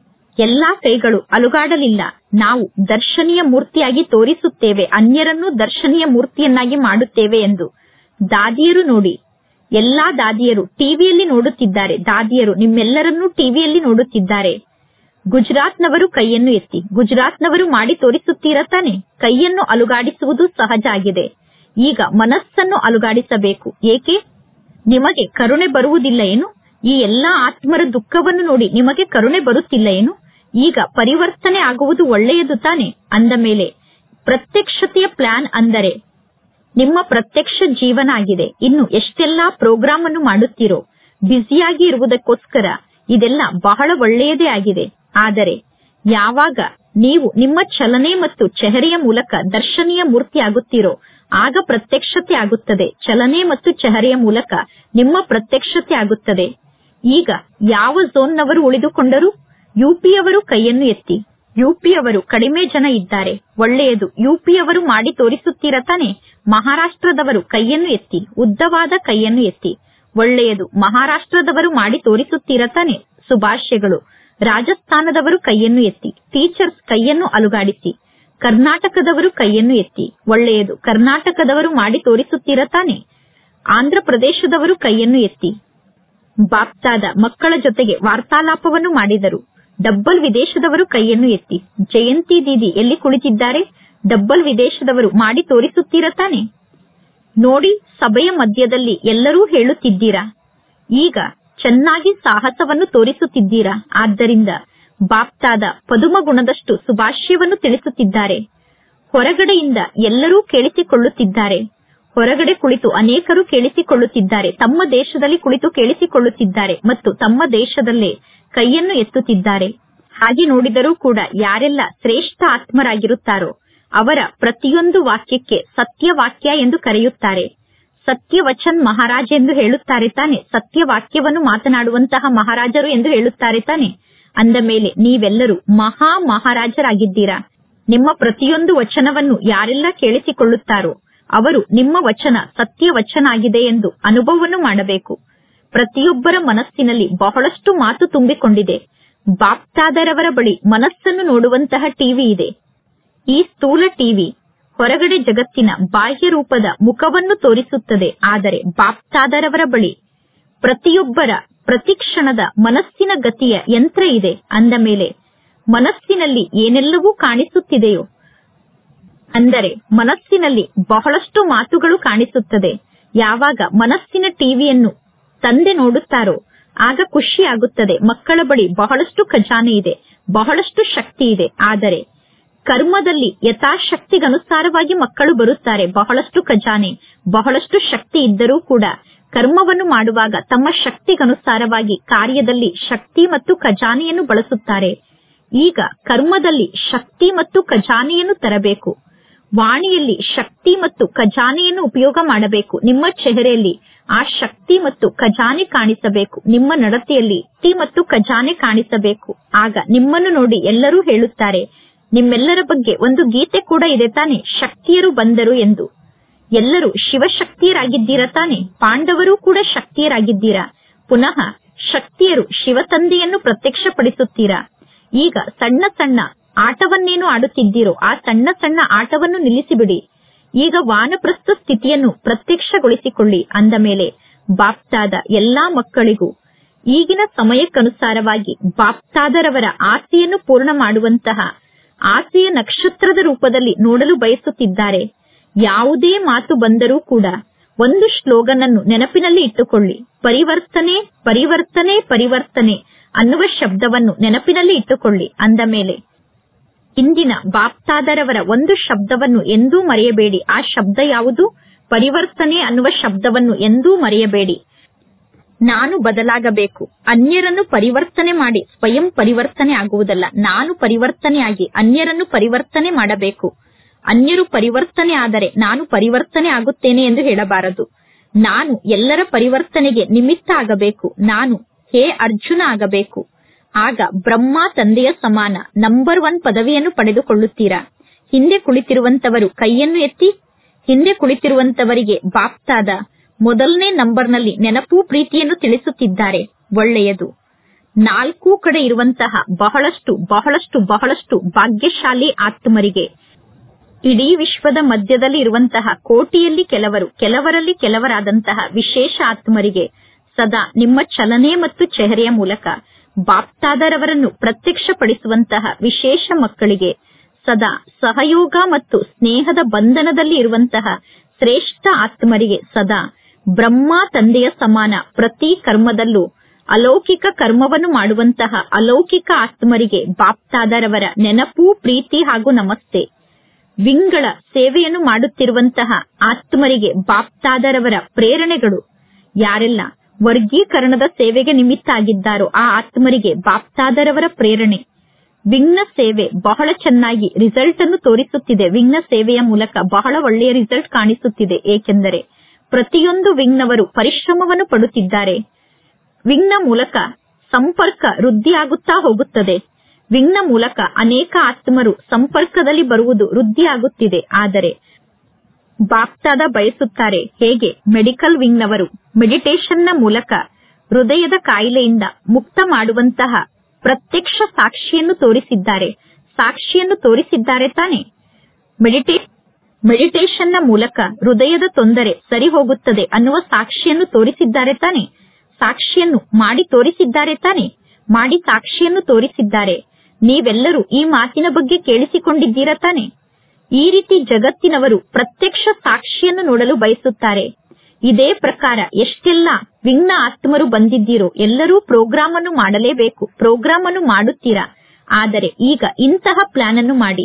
ಎಲ್ಲಾ ಕೈಗಳು ಅಲುಗಾಡಲಿಲ್ಲ ನಾವು ದರ್ಶನೀಯ ಮೂರ್ತಿಯಾಗಿ ತೋರಿಸುತ್ತೇವೆ ಅನ್ಯರನ್ನು ದರ್ಶನೀಯ ಮೂರ್ತಿಯನ್ನಾಗಿ ಮಾಡುತ್ತೇವೆ ಎಂದು ದಾದಿಯರು ನೋಡಿ ಎಲ್ಲಾ ದಾದಿಯರು ಟಿವಿಯಲ್ಲಿ ನೋಡುತ್ತಿದ್ದಾರೆ ದಾದಿಯರು ನಿಮ್ಮೆಲ್ಲರನ್ನೂ ಟಿವಿಯಲ್ಲಿ ನೋಡುತ್ತಿದ್ದಾರೆ ಗುಜರಾತ್ನವರು ಕೈಯನ್ನು ಎತ್ತಿ ಗುಜರಾತ್ನವರು ಮಾಡಿ ತೋರಿಸುತ್ತೀರಾ ತಾನೆ ಕೈಯನ್ನು ಅಲುಗಾಡಿಸುವುದು ಸಹಜ ಆಗಿದೆ ಈಗ ಮನಸ್ಸನ್ನು ಅಲುಗಾಡಿಸಬೇಕು ಏಕೆ ನಿಮಗೆ ಕರುಣೆ ಬರುವುದಿಲ್ಲ ಏನು ಈ ಎಲ್ಲಾ ಆತ್ಮರ ದುಃಖವನ್ನು ನೋಡಿ ನಿಮಗೆ ಕರುಣೆ ಬರುತ್ತಿಲ್ಲ ಏನು ಈಗ ಪರಿವರ್ತನೆ ಆಗುವುದು ಒಳ್ಳೆಯದು ತಾನೆ ಅಂದ ಮೇಲೆ ಪ್ರತ್ಯಕ್ಷತೆಯ ಪ್ಲಾನ್ ಅಂದರೆ ನಿಮ್ಮ ಪ್ರತ್ಯಕ್ಷ ಜೀವನ ಆಗಿದೆ ಇನ್ನು ಎಷ್ಟೆಲ್ಲಾ ಪ್ರೋಗ್ರಾಮ್ ಅನ್ನು ಮಾಡುತ್ತೀರೋ ಬ್ಯುಸಿಯಾಗಿ ಇರುವುದಕ್ಕೋಸ್ಕರ ಇದೆಲ್ಲ ಬಹಳ ಒಳ್ಳೆಯದೇ ಆಗಿದೆ ಆದರೆ ಯಾವಾಗ ನೀವು ನಿಮ್ಮ ಚಲನೆ ಮತ್ತು ಚೆಹರೆಯ ಮೂಲಕ ದರ್ಶನೀಯ ಮೂರ್ತಿ ಆಗುತ್ತೀರೋ ಆಗ ಪ್ರತ್ಯಕ್ಷತೆ ಆಗುತ್ತದೆ ಚಲನೆ ಮತ್ತು ಚೆಹರೆಯ ಮೂಲಕ ನಿಮ್ಮ ಪ್ರತ್ಯಕ್ಷತೆ ಆಗುತ್ತದೆ ಈಗ ಯಾವ ಝೋನ್ನವರು ಉಳಿದುಕೊಂಡರು ಯುಪಿಯವರು ಕೈಯನ್ನು ಎತ್ತಿ ಯುಪಿಯವರು ಕಡಿಮೆ ಜನ ಇದ್ದಾರೆ ಒಳ್ಳೆಯದು ಯುಪಿಯವರು ಮಾಡಿ ತೋರಿಸುತ್ತೀರಾ ತಾನೆ ಮಹಾರಾಷ್ಟ್ರದವರು ಕೈಯನ್ನು ಎತ್ತಿ ಉದ್ದವಾದ ಕೈಯನ್ನು ಎತ್ತಿ ಒಳ್ಳೆಯದು ಮಹಾರಾಷ್ಟ್ರದವರು ಮಾಡಿ ತೋರಿಸುತ್ತೀರಾ ತಾನೆ ಶುಭಾಶಯಗಳು ರಾಜಸ್ಥಾನದವರು ಕೈಯನ್ನು ಎತ್ತಿ ಟೀಚರ್ಸ್ ಕೈಯನ್ನು ಅಲುಗಾಡಿಸಿ ಕರ್ನಾಟಕದವರು ಕೈಯನ್ನು ಎತ್ತಿ ಒಳ್ಳೆಯದು ಕರ್ನಾಟಕದವರು ಮಾಡಿ ತೋರಿಸುತ್ತೀರಾ ತಾನೆ ಆಂಧ್ರ ಪ್ರದೇಶದವರು ಕೈಯನ್ನು ಎತ್ತಿ ಬಾಪ್ತಾದ ಮಕ್ಕಳ ಜೊತೆಗೆ ವಾರ್ತಾಲಾಪವನ್ನು ಮಾಡಿದರು ಡಬ್ಬಲ್ ವಿದೇಶದವರು ಕೈಯನ್ನು ಎತ್ತಿ ಜಯಂತಿ ದೀದಿ ಎಲ್ಲಿ ಕುಳಿತಿದ್ದಾರೆ ಡಬ್ಬಲ್ ವಿದೇಶದವರು ಮಾಡಿ ತೋರಿಸುತ್ತೀರಾ ತಾನೆ ನೋಡಿ ಸಭೆಯ ಮಧ್ಯದಲ್ಲಿ ಎಲ್ಲರೂ ಹೇಳುತ್ತಿದ್ದೀರಾ ಈಗ ಚೆನ್ನಾಗಿ ಸಾಹಸವನ್ನು ತೋರಿಸುತ್ತಿದ್ದೀರಾ ಆದ್ದರಿಂದ ಬಾಪ್ತಾದ ಪದುಮ ಗುಣದಷ್ಟು ಸುಭಾಷ್ಯವನ್ನು ತಿಳಿಸುತ್ತಿದ್ದಾರೆ ಹೊರಗಡೆಯಿಂದ ಎಲ್ಲರೂ ಕೇಳಿಸಿಕೊಳ್ಳುತ್ತಿದ್ದಾರೆ ಹೊರಗಡೆ ಕುಳಿತು ಅನೇಕರು ಕೇಳಿಸಿಕೊಳ್ಳುತ್ತಿದ್ದಾರೆ ತಮ್ಮ ದೇಶದಲ್ಲಿ ಕುಳಿತು ಕೇಳಿಸಿಕೊಳ್ಳುತ್ತಿದ್ದಾರೆ ಮತ್ತು ತಮ್ಮ ದೇಶದಲ್ಲೇ ಕೈಯನ್ನು ಎತ್ತುತ್ತಿದ್ದಾರೆ ಹಾಗೆ ನೋಡಿದರೂ ಕೂಡ ಯಾರೆಲ್ಲ ಶ್ರೇಷ್ಠ ಆತ್ಮರಾಗಿರುತ್ತಾರೋ ಅವರ ಪ್ರತಿಯೊಂದು ವಾಕ್ಯಕ್ಕೆ ಸತ್ಯವಾಕ್ಯ ಎಂದು ಕರೆಯುತ್ತಾರೆ ಸತ್ಯವಚನ್ ಮಹಾರಾಜ್ ಎಂದು ಹೇಳುತ್ತಾರೆ ತಾನೆ ಸತ್ಯವಾಕ್ಯವನ್ನು ಮಾತನಾಡುವಂತಹ ಮಹಾರಾಜರು ಎಂದು ಹೇಳುತ್ತಾರೆ ತಾನೆ ಅಂದ ಮೇಲೆ ನೀವೆಲ್ಲರೂ ಮಹಾ ಮಹಾರಾಜರಾಗಿದ್ದೀರಾ ನಿಮ್ಮ ಪ್ರತಿಯೊಂದು ವಚನವನ್ನು ಯಾರೆಲ್ಲ ಕೇಳಿಸಿಕೊಳ್ಳುತ್ತಾರೋ ಅವರು ನಿಮ್ಮ ವಚನ ಸತ್ಯವಚನ ಆಗಿದೆ ಎಂದು ಅನುಭವವನ್ನು ಮಾಡಬೇಕು ಪ್ರತಿಯೊಬ್ಬರ ಮನಸ್ಸಿನಲ್ಲಿ ಬಹಳಷ್ಟು ಮಾತು ತುಂಬಿಕೊಂಡಿದೆ ಬಾಪ್ತಾದರವರ ಬಳಿ ಮನಸ್ಸನ್ನು ನೋಡುವಂತಹ ಟಿವಿ ಇದೆ ಈ ಸ್ಥೂಲ ಟಿವಿ ಹೊರಗಡೆ ಜಗತ್ತಿನ ಬಾಹ್ಯ ರೂಪದ ಮುಖವನ್ನು ತೋರಿಸುತ್ತದೆ ಆದರೆ ಬಾಪ್ತಾದರವರ ಬಳಿ ಪ್ರತಿಯೊಬ್ಬರ ಪ್ರತಿಕ್ಷಣದ ಮನಸ್ಸಿನ ಗತಿಯ ಯಂತ್ರ ಇದೆ ಅಂದ ಮೇಲೆ ಮನಸ್ಸಿನಲ್ಲಿ ಏನೆಲ್ಲವೂ ಕಾಣಿಸುತ್ತಿದೆಯೋ ಅಂದರೆ ಮನಸ್ಸಿನಲ್ಲಿ ಬಹಳಷ್ಟು ಮಾತುಗಳು ಕಾಣಿಸುತ್ತದೆ ಯಾವಾಗ ಮನಸ್ಸಿನ ಟಿವಿಯನ್ನು ತಂದೆ ನೋಡುತ್ತಾರೋ ಆಗ ಖುಷಿ ಆಗುತ್ತದೆ ಮಕ್ಕಳ ಬಳಿ ಬಹಳಷ್ಟು ಖಜಾನೆ ಇದೆ ಬಹಳಷ್ಟು ಶಕ್ತಿ ಇದೆ ಆದರೆ ಕರ್ಮದಲ್ಲಿ ಯಥಾಶಕ್ತಿಗನುಸಾರವಾಗಿ ಮಕ್ಕಳು ಬರುತ್ತಾರೆ ಬಹಳಷ್ಟು ಖಜಾನೆ ಬಹಳಷ್ಟು ಶಕ್ತಿ ಇದ್ದರೂ ಕೂಡ ಕರ್ಮವನ್ನು ಮಾಡುವಾಗ ತಮ್ಮ ಶಕ್ತಿಗನುಸಾರವಾಗಿ ಕಾರ್ಯದಲ್ಲಿ ಶಕ್ತಿ ಮತ್ತು ಖಜಾನೆಯನ್ನು ಬಳಸುತ್ತಾರೆ ಈಗ ಕರ್ಮದಲ್ಲಿ ಶಕ್ತಿ ಮತ್ತು ಖಜಾನೆಯನ್ನು ತರಬೇಕು ವಾಣಿಯಲ್ಲಿ ಶಕ್ತಿ ಮತ್ತು ಖಜಾನೆಯನ್ನು ಉಪಯೋಗ ಮಾಡಬೇಕು ನಿಮ್ಮ ಚೆಹರೆಯಲ್ಲಿ ಆ ಶಕ್ತಿ ಮತ್ತು ಖಜಾನೆ ಕಾಣಿಸಬೇಕು ನಿಮ್ಮ ನಡತೆಯಲ್ಲಿ ಶಕ್ತಿ ಮತ್ತು ಖಜಾನೆ ಕಾಣಿಸಬೇಕು ಆಗ ನಿಮ್ಮನ್ನು ನೋಡಿ ಎಲ್ಲರೂ ಹೇಳುತ್ತಾರೆ ನಿಮ್ಮೆಲ್ಲರ ಬಗ್ಗೆ ಒಂದು ಗೀತೆ ಕೂಡ ಇದೆ ತಾನೆ ಶಕ್ತಿಯರು ಬಂದರು ಎಂದು ಎಲ್ಲರೂ ಶಿವಶಕ್ತಿಯರಾಗಿದ್ದೀರಾ ತಾನೆ ಪಾಂಡವರು ಕೂಡ ಶಕ್ತಿಯರಾಗಿದ್ದೀರಾ ಪುನಃ ಶಕ್ತಿಯರು ಶಿವತಂದೆಯನ್ನು ಪ್ರತ್ಯಕ್ಷಪಡಿಸುತ್ತೀರಾ ಈಗ ಸಣ್ಣ ಸಣ್ಣ ಆಟವನ್ನೇನು ಆಡುತ್ತಿದ್ದೀರೋ ಆ ಸಣ್ಣ ಸಣ್ಣ ಆಟವನ್ನು ನಿಲ್ಲಿಸಿಬಿಡಿ ಈಗ ವಾನಪ್ರಸ್ಥ ಸ್ಥಿತಿಯನ್ನು ಪ್ರತ್ಯಕ್ಷಗೊಳಿಸಿಕೊಳ್ಳಿ ಅಂದ ಮೇಲೆ ಬಾಪ್ತಾದ ಎಲ್ಲಾ ಮಕ್ಕಳಿಗೂ ಈಗಿನ ಸಮಯಕ್ಕನುಸಾರವಾಗಿ ಬಾಪ್ತಾದರವರ ಆಸೆಯನ್ನು ಪೂರ್ಣ ಮಾಡುವಂತಹ ಆಸೆಯ ನಕ್ಷತ್ರದ ರೂಪದಲ್ಲಿ ನೋಡಲು ಬಯಸುತ್ತಿದ್ದಾರೆ ಯಾವುದೇ ಮಾತು ಬಂದರೂ ಕೂಡ ಒಂದು ಶ್ಲೋಗನ್ ಅನ್ನು ನೆನಪಿನಲ್ಲಿ ಇಟ್ಟುಕೊಳ್ಳಿ ಪರಿವರ್ತನೆ ಪರಿವರ್ತನೆ ಪರಿವರ್ತನೆ ಅನ್ನುವ ಶಬ್ದವನ್ನು ನೆನಪಿನಲ್ಲಿ ಇಟ್ಟುಕೊಳ್ಳಿ ಅಂದ ಮೇಲೆ ಇಂದಿನ ಬಾಪ್ತಾದರವರ ಒಂದು ಶಬ್ದವನ್ನು ಎಂದೂ ಮರೆಯಬೇಡಿ ಆ ಶಬ್ದ ಯಾವುದು ಪರಿವರ್ತನೆ ಅನ್ನುವ ಶಬ್ದವನ್ನು ಎಂದೂ ಮರೆಯಬೇಡಿ ನಾನು ಬದಲಾಗಬೇಕು ಅನ್ಯರನ್ನು ಪರಿವರ್ತನೆ ಮಾಡಿ ಸ್ವಯಂ ಪರಿವರ್ತನೆ ಆಗುವುದಲ್ಲ ನಾನು ಪರಿವರ್ತನೆಯಾಗಿ ಅನ್ಯರನ್ನು ಪರಿವರ್ತನೆ ಮಾಡಬೇಕು ಅನ್ಯರು ಪರಿವರ್ತನೆ ಆದರೆ ನಾನು ಪರಿವರ್ತನೆ ಆಗುತ್ತೇನೆ ಎಂದು ಹೇಳಬಾರದು ನಾನು ಎಲ್ಲರ ಪರಿವರ್ತನೆಗೆ ನಿಮಿತ್ತ ಆಗಬೇಕು ನಾನು ಹೇ ಅರ್ಜುನ ಆಗಬೇಕು ಆಗ ಬ್ರಹ್ಮ ತಂದೆಯ ಸಮಾನ ನಂಬರ್ ಒನ್ ಪದವಿಯನ್ನು ಪಡೆದುಕೊಳ್ಳುತ್ತೀರಾ ಹಿಂದೆ ಕುಳಿತಿರುವಂತವರು ಕೈಯನ್ನು ಎತ್ತಿ ಹಿಂದೆ ಕುಳಿತಿರುವಂತವರಿಗೆ ಬಾಪ್ತಾದ ಮೊದಲನೇ ನಂಬರ್ನಲ್ಲಿ ನೆನಪು ಪ್ರೀತಿಯನ್ನು ತಿಳಿಸುತ್ತಿದ್ದಾರೆ ಒಳ್ಳೆಯದು ನಾಲ್ಕೂ ಕಡೆ ಇರುವಂತಹ ಬಹಳಷ್ಟು ಬಹಳಷ್ಟು ಬಹಳಷ್ಟು ಭಾಗ್ಯಶಾಲಿ ಆತ್ಮರಿಗೆ ಇಡೀ ವಿಶ್ವದ ಮಧ್ಯದಲ್ಲಿ ಇರುವಂತಹ ಕೋಟಿಯಲ್ಲಿ ಕೆಲವರು ಕೆಲವರಲ್ಲಿ ಕೆಲವರಾದಂತಹ ವಿಶೇಷ ಆತ್ಮರಿಗೆ ಸದಾ ನಿಮ್ಮ ಚಲನೆ ಮತ್ತು ಚೆಹರೆಯ ಮೂಲಕ ಬಾಪ್ತಾದರವರನ್ನು ಪ್ರತ್ಯಕ್ಷಪಡಿಸುವಂತಹ ವಿಶೇಷ ಮಕ್ಕಳಿಗೆ ಸದಾ ಸಹಯೋಗ ಮತ್ತು ಸ್ನೇಹದ ಬಂಧನದಲ್ಲಿ ಇರುವಂತಹ ಶ್ರೇಷ್ಠ ಆತ್ಮರಿಗೆ ಸದಾ ಬ್ರಹ್ಮ ತಂದೆಯ ಸಮಾನ ಪ್ರತಿ ಕರ್ಮದಲ್ಲೂ ಅಲೌಕಿಕ ಕರ್ಮವನ್ನು ಮಾಡುವಂತಹ ಅಲೌಕಿಕ ಆತ್ಮರಿಗೆ ಬಾಪ್ತಾದರವರ ನೆನಪು ಪ್ರೀತಿ ಹಾಗೂ ನಮಸ್ತೆ ವಿಂಗಳ ಸೇವೆಯನ್ನು ಮಾಡುತ್ತಿರುವಂತಹ ಆತ್ಮರಿಗೆ ಬಾಪ್ತಾದರವರ ಪ್ರೇರಣೆಗಳು ಯಾರೆಲ್ಲ ವರ್ಗೀಕರಣದ ಸೇವೆಗೆ ನಿಮಿತ್ತ ಆಗಿದ್ದಾರೋ ಆ ಆತ್ಮರಿಗೆ ಬಾಪ್ತಾದರವರ ಪ್ರೇರಣೆ ವಿಘ್ನ ಸೇವೆ ಬಹಳ ಚೆನ್ನಾಗಿ ರಿಸಲ್ಟ್ ಅನ್ನು ತೋರಿಸುತ್ತಿದೆ ವಿಘ್ನ ಸೇವೆಯ ಮೂಲಕ ಬಹಳ ಒಳ್ಳೆಯ ರಿಸಲ್ಟ್ ಕಾಣಿಸುತ್ತಿದೆ ಏಕೆಂದರೆ ಪ್ರತಿಯೊಂದು ವಿಘ್ನವರು ಪರಿಶ್ರಮವನ್ನು ಪಡುತ್ತಿದ್ದಾರೆ ವಿಘ್ನ ಮೂಲಕ ಸಂಪರ್ಕ ವೃದ್ಧಿಯಾಗುತ್ತಾ ಹೋಗುತ್ತದೆ ವಿಘ್ನ ಮೂಲಕ ಅನೇಕ ಆತ್ಮರು ಸಂಪರ್ಕದಲ್ಲಿ ಬರುವುದು ವೃದ್ಧಿಯಾಗುತ್ತಿದೆ ಆದರೆ ಬಾಪ್ತಾದ ಬಯಸುತ್ತಾರೆ ಹೇಗೆ ಮೆಡಿಕಲ್ ವಿಂಗ್ನವರು ಮೆಡಿಟೇಷನ್ನ ಮೂಲಕ ಹೃದಯದ ಕಾಯಿಲೆಯಿಂದ ಮುಕ್ತ ಮಾಡುವಂತಹ ಪ್ರತ್ಯಕ್ಷ ಸಾಕ್ಷಿಯನ್ನು ತೋರಿಸಿದ್ದಾರೆ ಸಾಕ್ಷಿಯನ್ನು ತೋರಿಸಿದ್ದಾರೆ ತಾನೆ ಮೆಡಿಟೇ ಮೆಡಿಟೇಷನ್ನ ಮೂಲಕ ಹೃದಯದ ತೊಂದರೆ ಸರಿ ಹೋಗುತ್ತದೆ ಅನ್ನುವ ಸಾಕ್ಷಿಯನ್ನು ತೋರಿಸಿದ್ದಾರೆ ತಾನೆ ಸಾಕ್ಷಿಯನ್ನು ಮಾಡಿ ತೋರಿಸಿದ್ದಾರೆ ತಾನೆ ಮಾಡಿ ಸಾಕ್ಷಿಯನ್ನು ತೋರಿಸಿದ್ದಾರೆ ನೀವೆಲ್ಲರೂ ಈ ಮಾತಿನ ಬಗ್ಗೆ ಕೇಳಿಸಿಕೊಂಡಿದ್ದೀರಾ ತಾನೆ ಈ ರೀತಿ ಜಗತ್ತಿನವರು ಪ್ರತ್ಯಕ್ಷ ಸಾಕ್ಷಿಯನ್ನು ನೋಡಲು ಬಯಸುತ್ತಾರೆ ಇದೇ ಪ್ರಕಾರ ಎಷ್ಟೆಲ್ಲ ವಿಘ್ನ ಆತ್ಮರು ಬಂದಿದ್ದೀರೋ ಎಲ್ಲರೂ ಪ್ರೋಗ್ರಾಮ್ ಅನ್ನು ಮಾಡಲೇಬೇಕು ಪ್ರೋಗ್ರಾಮ್ ಅನ್ನು ಮಾಡುತ್ತೀರಾ ಆದರೆ ಈಗ ಇಂತಹ ಪ್ಲಾನ್ ಅನ್ನು ಮಾಡಿ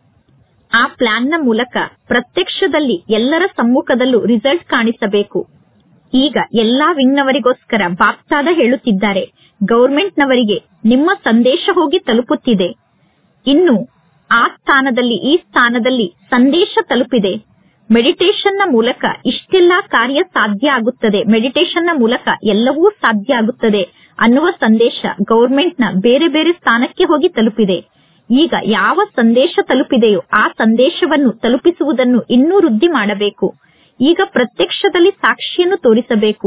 ಆ ಪ್ಲಾನ್ನ ಮೂಲಕ ಪ್ರತ್ಯಕ್ಷದಲ್ಲಿ ಎಲ್ಲರ ಸಮ್ಮುಖದಲ್ಲೂ ರಿಸಲ್ಟ್ ಕಾಣಿಸಬೇಕು ಈಗ ಎಲ್ಲಾ ವಿಂಗ್ನವರಿಗೋಸ್ಕರ ಬಾಪ್ತಾದ ಹೇಳುತ್ತಿದ್ದಾರೆ ಗೌರ್ಮೆಂಟ್ನವರಿಗೆ ನಿಮ್ಮ ಸಂದೇಶ ಹೋಗಿ ತಲುಪುತ್ತಿದೆ ಇನ್ನು ಆ ಸ್ಥಾನದಲ್ಲಿ ಈ ಸ್ಥಾನದಲ್ಲಿ ಸಂದೇಶ ತಲುಪಿದೆ ಮೆಡಿಟೇಷನ್ನ ಮೂಲಕ ಇಷ್ಟೆಲ್ಲಾ ಕಾರ್ಯ ಸಾಧ್ಯ ಆಗುತ್ತದೆ ಮೆಡಿಟೇಷನ್ನ ಮೂಲಕ ಎಲ್ಲವೂ ಸಾಧ್ಯ ಆಗುತ್ತದೆ ಅನ್ನುವ ಸಂದೇಶ ಗೌರ್ಮೆಂಟ್ನ ಬೇರೆ ಬೇರೆ ಸ್ಥಾನಕ್ಕೆ ಹೋಗಿ ತಲುಪಿದೆ ಈಗ ಯಾವ ಸಂದೇಶ ತಲುಪಿದೆಯೋ ಆ ಸಂದೇಶವನ್ನು ತಲುಪಿಸುವುದನ್ನು ಇನ್ನೂ ವೃದ್ಧಿ ಮಾಡಬೇಕು ಈಗ ಪ್ರತ್ಯಕ್ಷದಲ್ಲಿ ಸಾಕ್ಷಿಯನ್ನು ತೋರಿಸಬೇಕು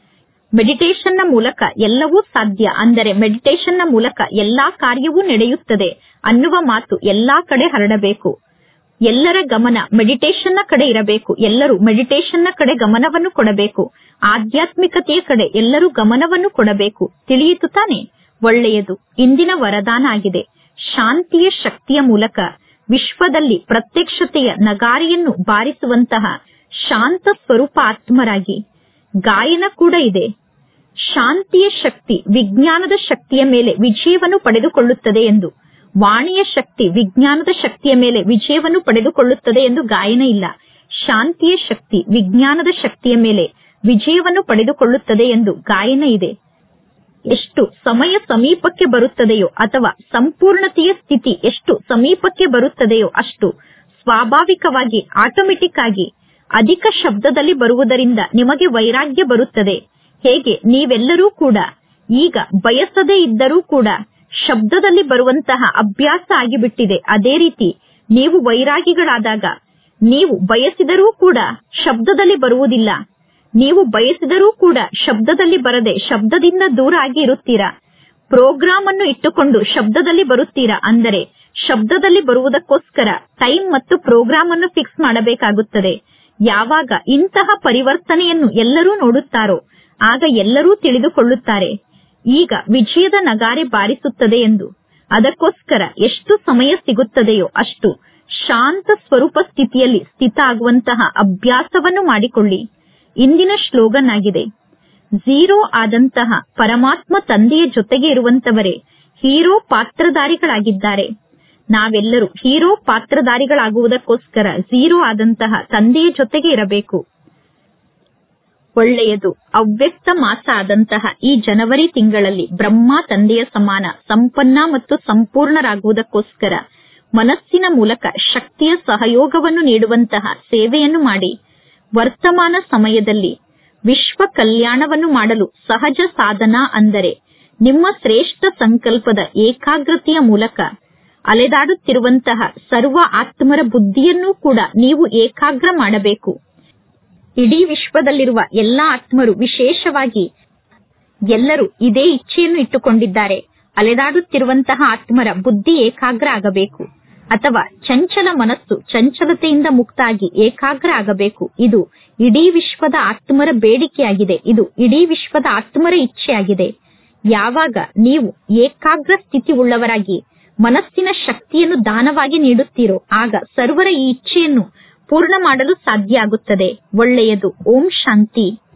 ಮೆಡಿಟೇಷನ್ನ ಮೂಲಕ ಎಲ್ಲವೂ ಸಾಧ್ಯ ಅಂದರೆ ಮೆಡಿಟೇಷನ್ನ ಮೂಲಕ ಎಲ್ಲಾ ಕಾರ್ಯವೂ ನಡೆಯುತ್ತದೆ ಅನ್ನುವ ಮಾತು ಎಲ್ಲಾ ಕಡೆ ಹರಡಬೇಕು ಎಲ್ಲರ ಗಮನ ಮೆಡಿಟೇಷನ್ನ ಕಡೆ ಇರಬೇಕು ಎಲ್ಲರೂ ಮೆಡಿಟೇಷನ್ನ ಕಡೆ ಗಮನವನ್ನು ಕೊಡಬೇಕು ಆಧ್ಯಾತ್ಮಿಕತೆಯ ಕಡೆ ಎಲ್ಲರೂ ಗಮನವನ್ನು ಕೊಡಬೇಕು ತಿಳಿಯಿತು ತಾನೆ ಒಳ್ಳೆಯದು ಇಂದಿನ ವರದಾನ ಆಗಿದೆ ಶಾಂತಿಯ ಶಕ್ತಿಯ ಮೂಲಕ ವಿಶ್ವದಲ್ಲಿ ಪ್ರತ್ಯಕ್ಷತೆಯ ನಗಾರಿಯನ್ನು ಬಾರಿಸುವಂತಹ ಶಾಂತ ಸ್ವರೂಪ ಆತ್ಮರಾಗಿ ಗಾಯನ ಕೂಡ ಇದೆ ಶಾಂತಿಯ ಶಕ್ತಿ ವಿಜ್ಞಾನದ ಶಕ್ತಿಯ ಮೇಲೆ ವಿಜಯವನ್ನು ಪಡೆದುಕೊಳ್ಳುತ್ತದೆ ಎಂದು ವಾಣಿಯ ಶಕ್ತಿ ವಿಜ್ಞಾನದ ಶಕ್ತಿಯ ಮೇಲೆ ವಿಜಯವನ್ನು ಪಡೆದುಕೊಳ್ಳುತ್ತದೆ ಎಂದು ಗಾಯನ ಇಲ್ಲ ಶಾಂತಿಯ ಶಕ್ತಿ ವಿಜ್ಞಾನದ ಶಕ್ತಿಯ ಮೇಲೆ ವಿಜಯವನ್ನು ಪಡೆದುಕೊಳ್ಳುತ್ತದೆ ಎಂದು ಗಾಯನ ಇದೆ ಎಷ್ಟು ಸಮಯ ಸಮೀಪಕ್ಕೆ ಬರುತ್ತದೆಯೋ ಅಥವಾ ಸಂಪೂರ್ಣತೆಯ ಸ್ಥಿತಿ ಎಷ್ಟು ಸಮೀಪಕ್ಕೆ ಬರುತ್ತದೆಯೋ ಅಷ್ಟು ಸ್ವಾಭಾವಿಕವಾಗಿ ಆಟೋಮೆಟಿಕ್ ಆಗಿ ಅಧಿಕ ಶಬ್ದದಲ್ಲಿ ಬರುವುದರಿಂದ ನಿಮಗೆ ವೈರಾಗ್ಯ ಬರುತ್ತದೆ ಹೇಗೆ ನೀವೆಲ್ಲರೂ ಕೂಡ ಈಗ ಬಯಸದೇ ಇದ್ದರೂ ಕೂಡ ಶಬ್ದದಲ್ಲಿ ಬರುವಂತಹ ಅಭ್ಯಾಸ ಆಗಿಬಿಟ್ಟಿದೆ ಅದೇ ರೀತಿ ನೀವು ವೈರಾಗಿಗಳಾದಾಗ ನೀವು ಬಯಸಿದರೂ ಕೂಡ ಶಬ್ದದಲ್ಲಿ ಬರುವುದಿಲ್ಲ ನೀವು ಬಯಸಿದರೂ ಕೂಡ ಶಬ್ದದಲ್ಲಿ ಬರದೆ ಶಬ್ದದಿಂದ ದೂರ ಆಗಿ ಇರುತ್ತೀರಾ ಪ್ರೋಗ್ರಾಮ್ ಅನ್ನು ಇಟ್ಟುಕೊಂಡು ಶಬ್ದದಲ್ಲಿ ಬರುತ್ತೀರಾ ಅಂದರೆ ಶಬ್ದದಲ್ಲಿ ಬರುವುದಕ್ಕೋಸ್ಕರ ಟೈಮ್ ಮತ್ತು ಪ್ರೋಗ್ರಾಮ್ ಅನ್ನು ಫಿಕ್ಸ್ ಮಾಡಬೇಕಾಗುತ್ತದೆ ಯಾವಾಗ ಇಂತಹ ಪರಿವರ್ತನೆಯನ್ನು ಎಲ್ಲರೂ ನೋಡುತ್ತಾರೋ ಆಗ ಎಲ್ಲರೂ ತಿಳಿದುಕೊಳ್ಳುತ್ತಾರೆ ಈಗ ವಿಜಯದ ನಗಾರೆ ಬಾರಿಸುತ್ತದೆ ಎಂದು ಅದಕ್ಕೋಸ್ಕರ ಎಷ್ಟು ಸಮಯ ಸಿಗುತ್ತದೆಯೋ ಅಷ್ಟು ಶಾಂತ ಸ್ವರೂಪ ಸ್ಥಿತಿಯಲ್ಲಿ ಸ್ಥಿತ ಆಗುವಂತಹ ಅಭ್ಯಾಸವನ್ನು ಮಾಡಿಕೊಳ್ಳಿ ಇಂದಿನ ಶ್ಲೋಗನ್ ಆಗಿದೆ ಝೀರೋ ಆದಂತಹ ಪರಮಾತ್ಮ ತಂದೆಯ ಜೊತೆಗೆ ಇರುವಂತವರೇ ಹೀರೋ ಪಾತ್ರಧಾರಿಗಳಾಗಿದ್ದಾರೆ ನಾವೆಲ್ಲರೂ ಹೀರೋ ಪಾತ್ರಧಾರಿಗಳಾಗುವುದಕ್ಕೋಸ್ಕರ ಝೀರೋ ಆದಂತಹ ತಂದೆಯ ಜೊತೆಗೆ ಇರಬೇಕು ಒಳ್ಳೆಯದು ಅವ್ಯಕ್ತ ಮಾಸ ಆದಂತಹ ಈ ಜನವರಿ ತಿಂಗಳಲ್ಲಿ ಬ್ರಹ್ಮ ತಂದೆಯ ಸಮಾನ ಸಂಪನ್ನ ಮತ್ತು ಸಂಪೂರ್ಣರಾಗುವುದಕ್ಕೋಸ್ಕರ ಮನಸ್ಸಿನ ಮೂಲಕ ಶಕ್ತಿಯ ಸಹಯೋಗವನ್ನು ನೀಡುವಂತಹ ಸೇವೆಯನ್ನು ಮಾಡಿ ವರ್ತಮಾನ ಸಮಯದಲ್ಲಿ ವಿಶ್ವ ಕಲ್ಯಾಣವನ್ನು ಮಾಡಲು ಸಹಜ ಸಾಧನ ಅಂದರೆ ನಿಮ್ಮ ಶ್ರೇಷ್ಠ ಸಂಕಲ್ಪದ ಏಕಾಗ್ರತೆಯ ಮೂಲಕ ಅಲೆದಾಡುತ್ತಿರುವಂತಹ ಸರ್ವ ಆತ್ಮರ ಬುದ್ಧಿಯನ್ನೂ ಕೂಡ ನೀವು ಏಕಾಗ್ರ ಮಾಡಬೇಕು ಇಡೀ ವಿಶ್ವದಲ್ಲಿರುವ ಎಲ್ಲಾ ಆತ್ಮರು ವಿಶೇಷವಾಗಿ ಎಲ್ಲರೂ ಇದೇ ಇಚ್ಛೆಯನ್ನು ಇಟ್ಟುಕೊಂಡಿದ್ದಾರೆ ಅಲೆದಾಡುತ್ತಿರುವಂತಹ ಆತ್ಮರ ಬುದ್ಧಿ ಏಕಾಗ್ರ ಆಗಬೇಕು ಅಥವಾ ಚಂಚಲ ಮನಸ್ಸು ಚಂಚಲತೆಯಿಂದ ಮುಕ್ತ ಆಗಿ ಏಕಾಗ್ರ ಆಗಬೇಕು ಇದು ಇಡೀ ವಿಶ್ವದ ಆತ್ಮರ ಬೇಡಿಕೆಯಾಗಿದೆ ಇದು ಇಡೀ ವಿಶ್ವದ ಆತ್ಮರ ಇಚ್ಛೆಯಾಗಿದೆ ಯಾವಾಗ ನೀವು ಏಕಾಗ್ರ ಸ್ಥಿತಿ ಉಳ್ಳವರಾಗಿ ಮನಸ್ಸಿನ ಶಕ್ತಿಯನ್ನು ದಾನವಾಗಿ ನೀಡುತ್ತೀರೋ ಆಗ ಸರ್ವರ ಈ ಇಚ್ಛೆಯನ್ನು ಪೂರ್ಣ ಮಾಡಲು ಸಾಧ್ಯ ಆಗುತ್ತದೆ ಒಳ್ಳೆಯದು ಓಂ ಶಾಂತಿ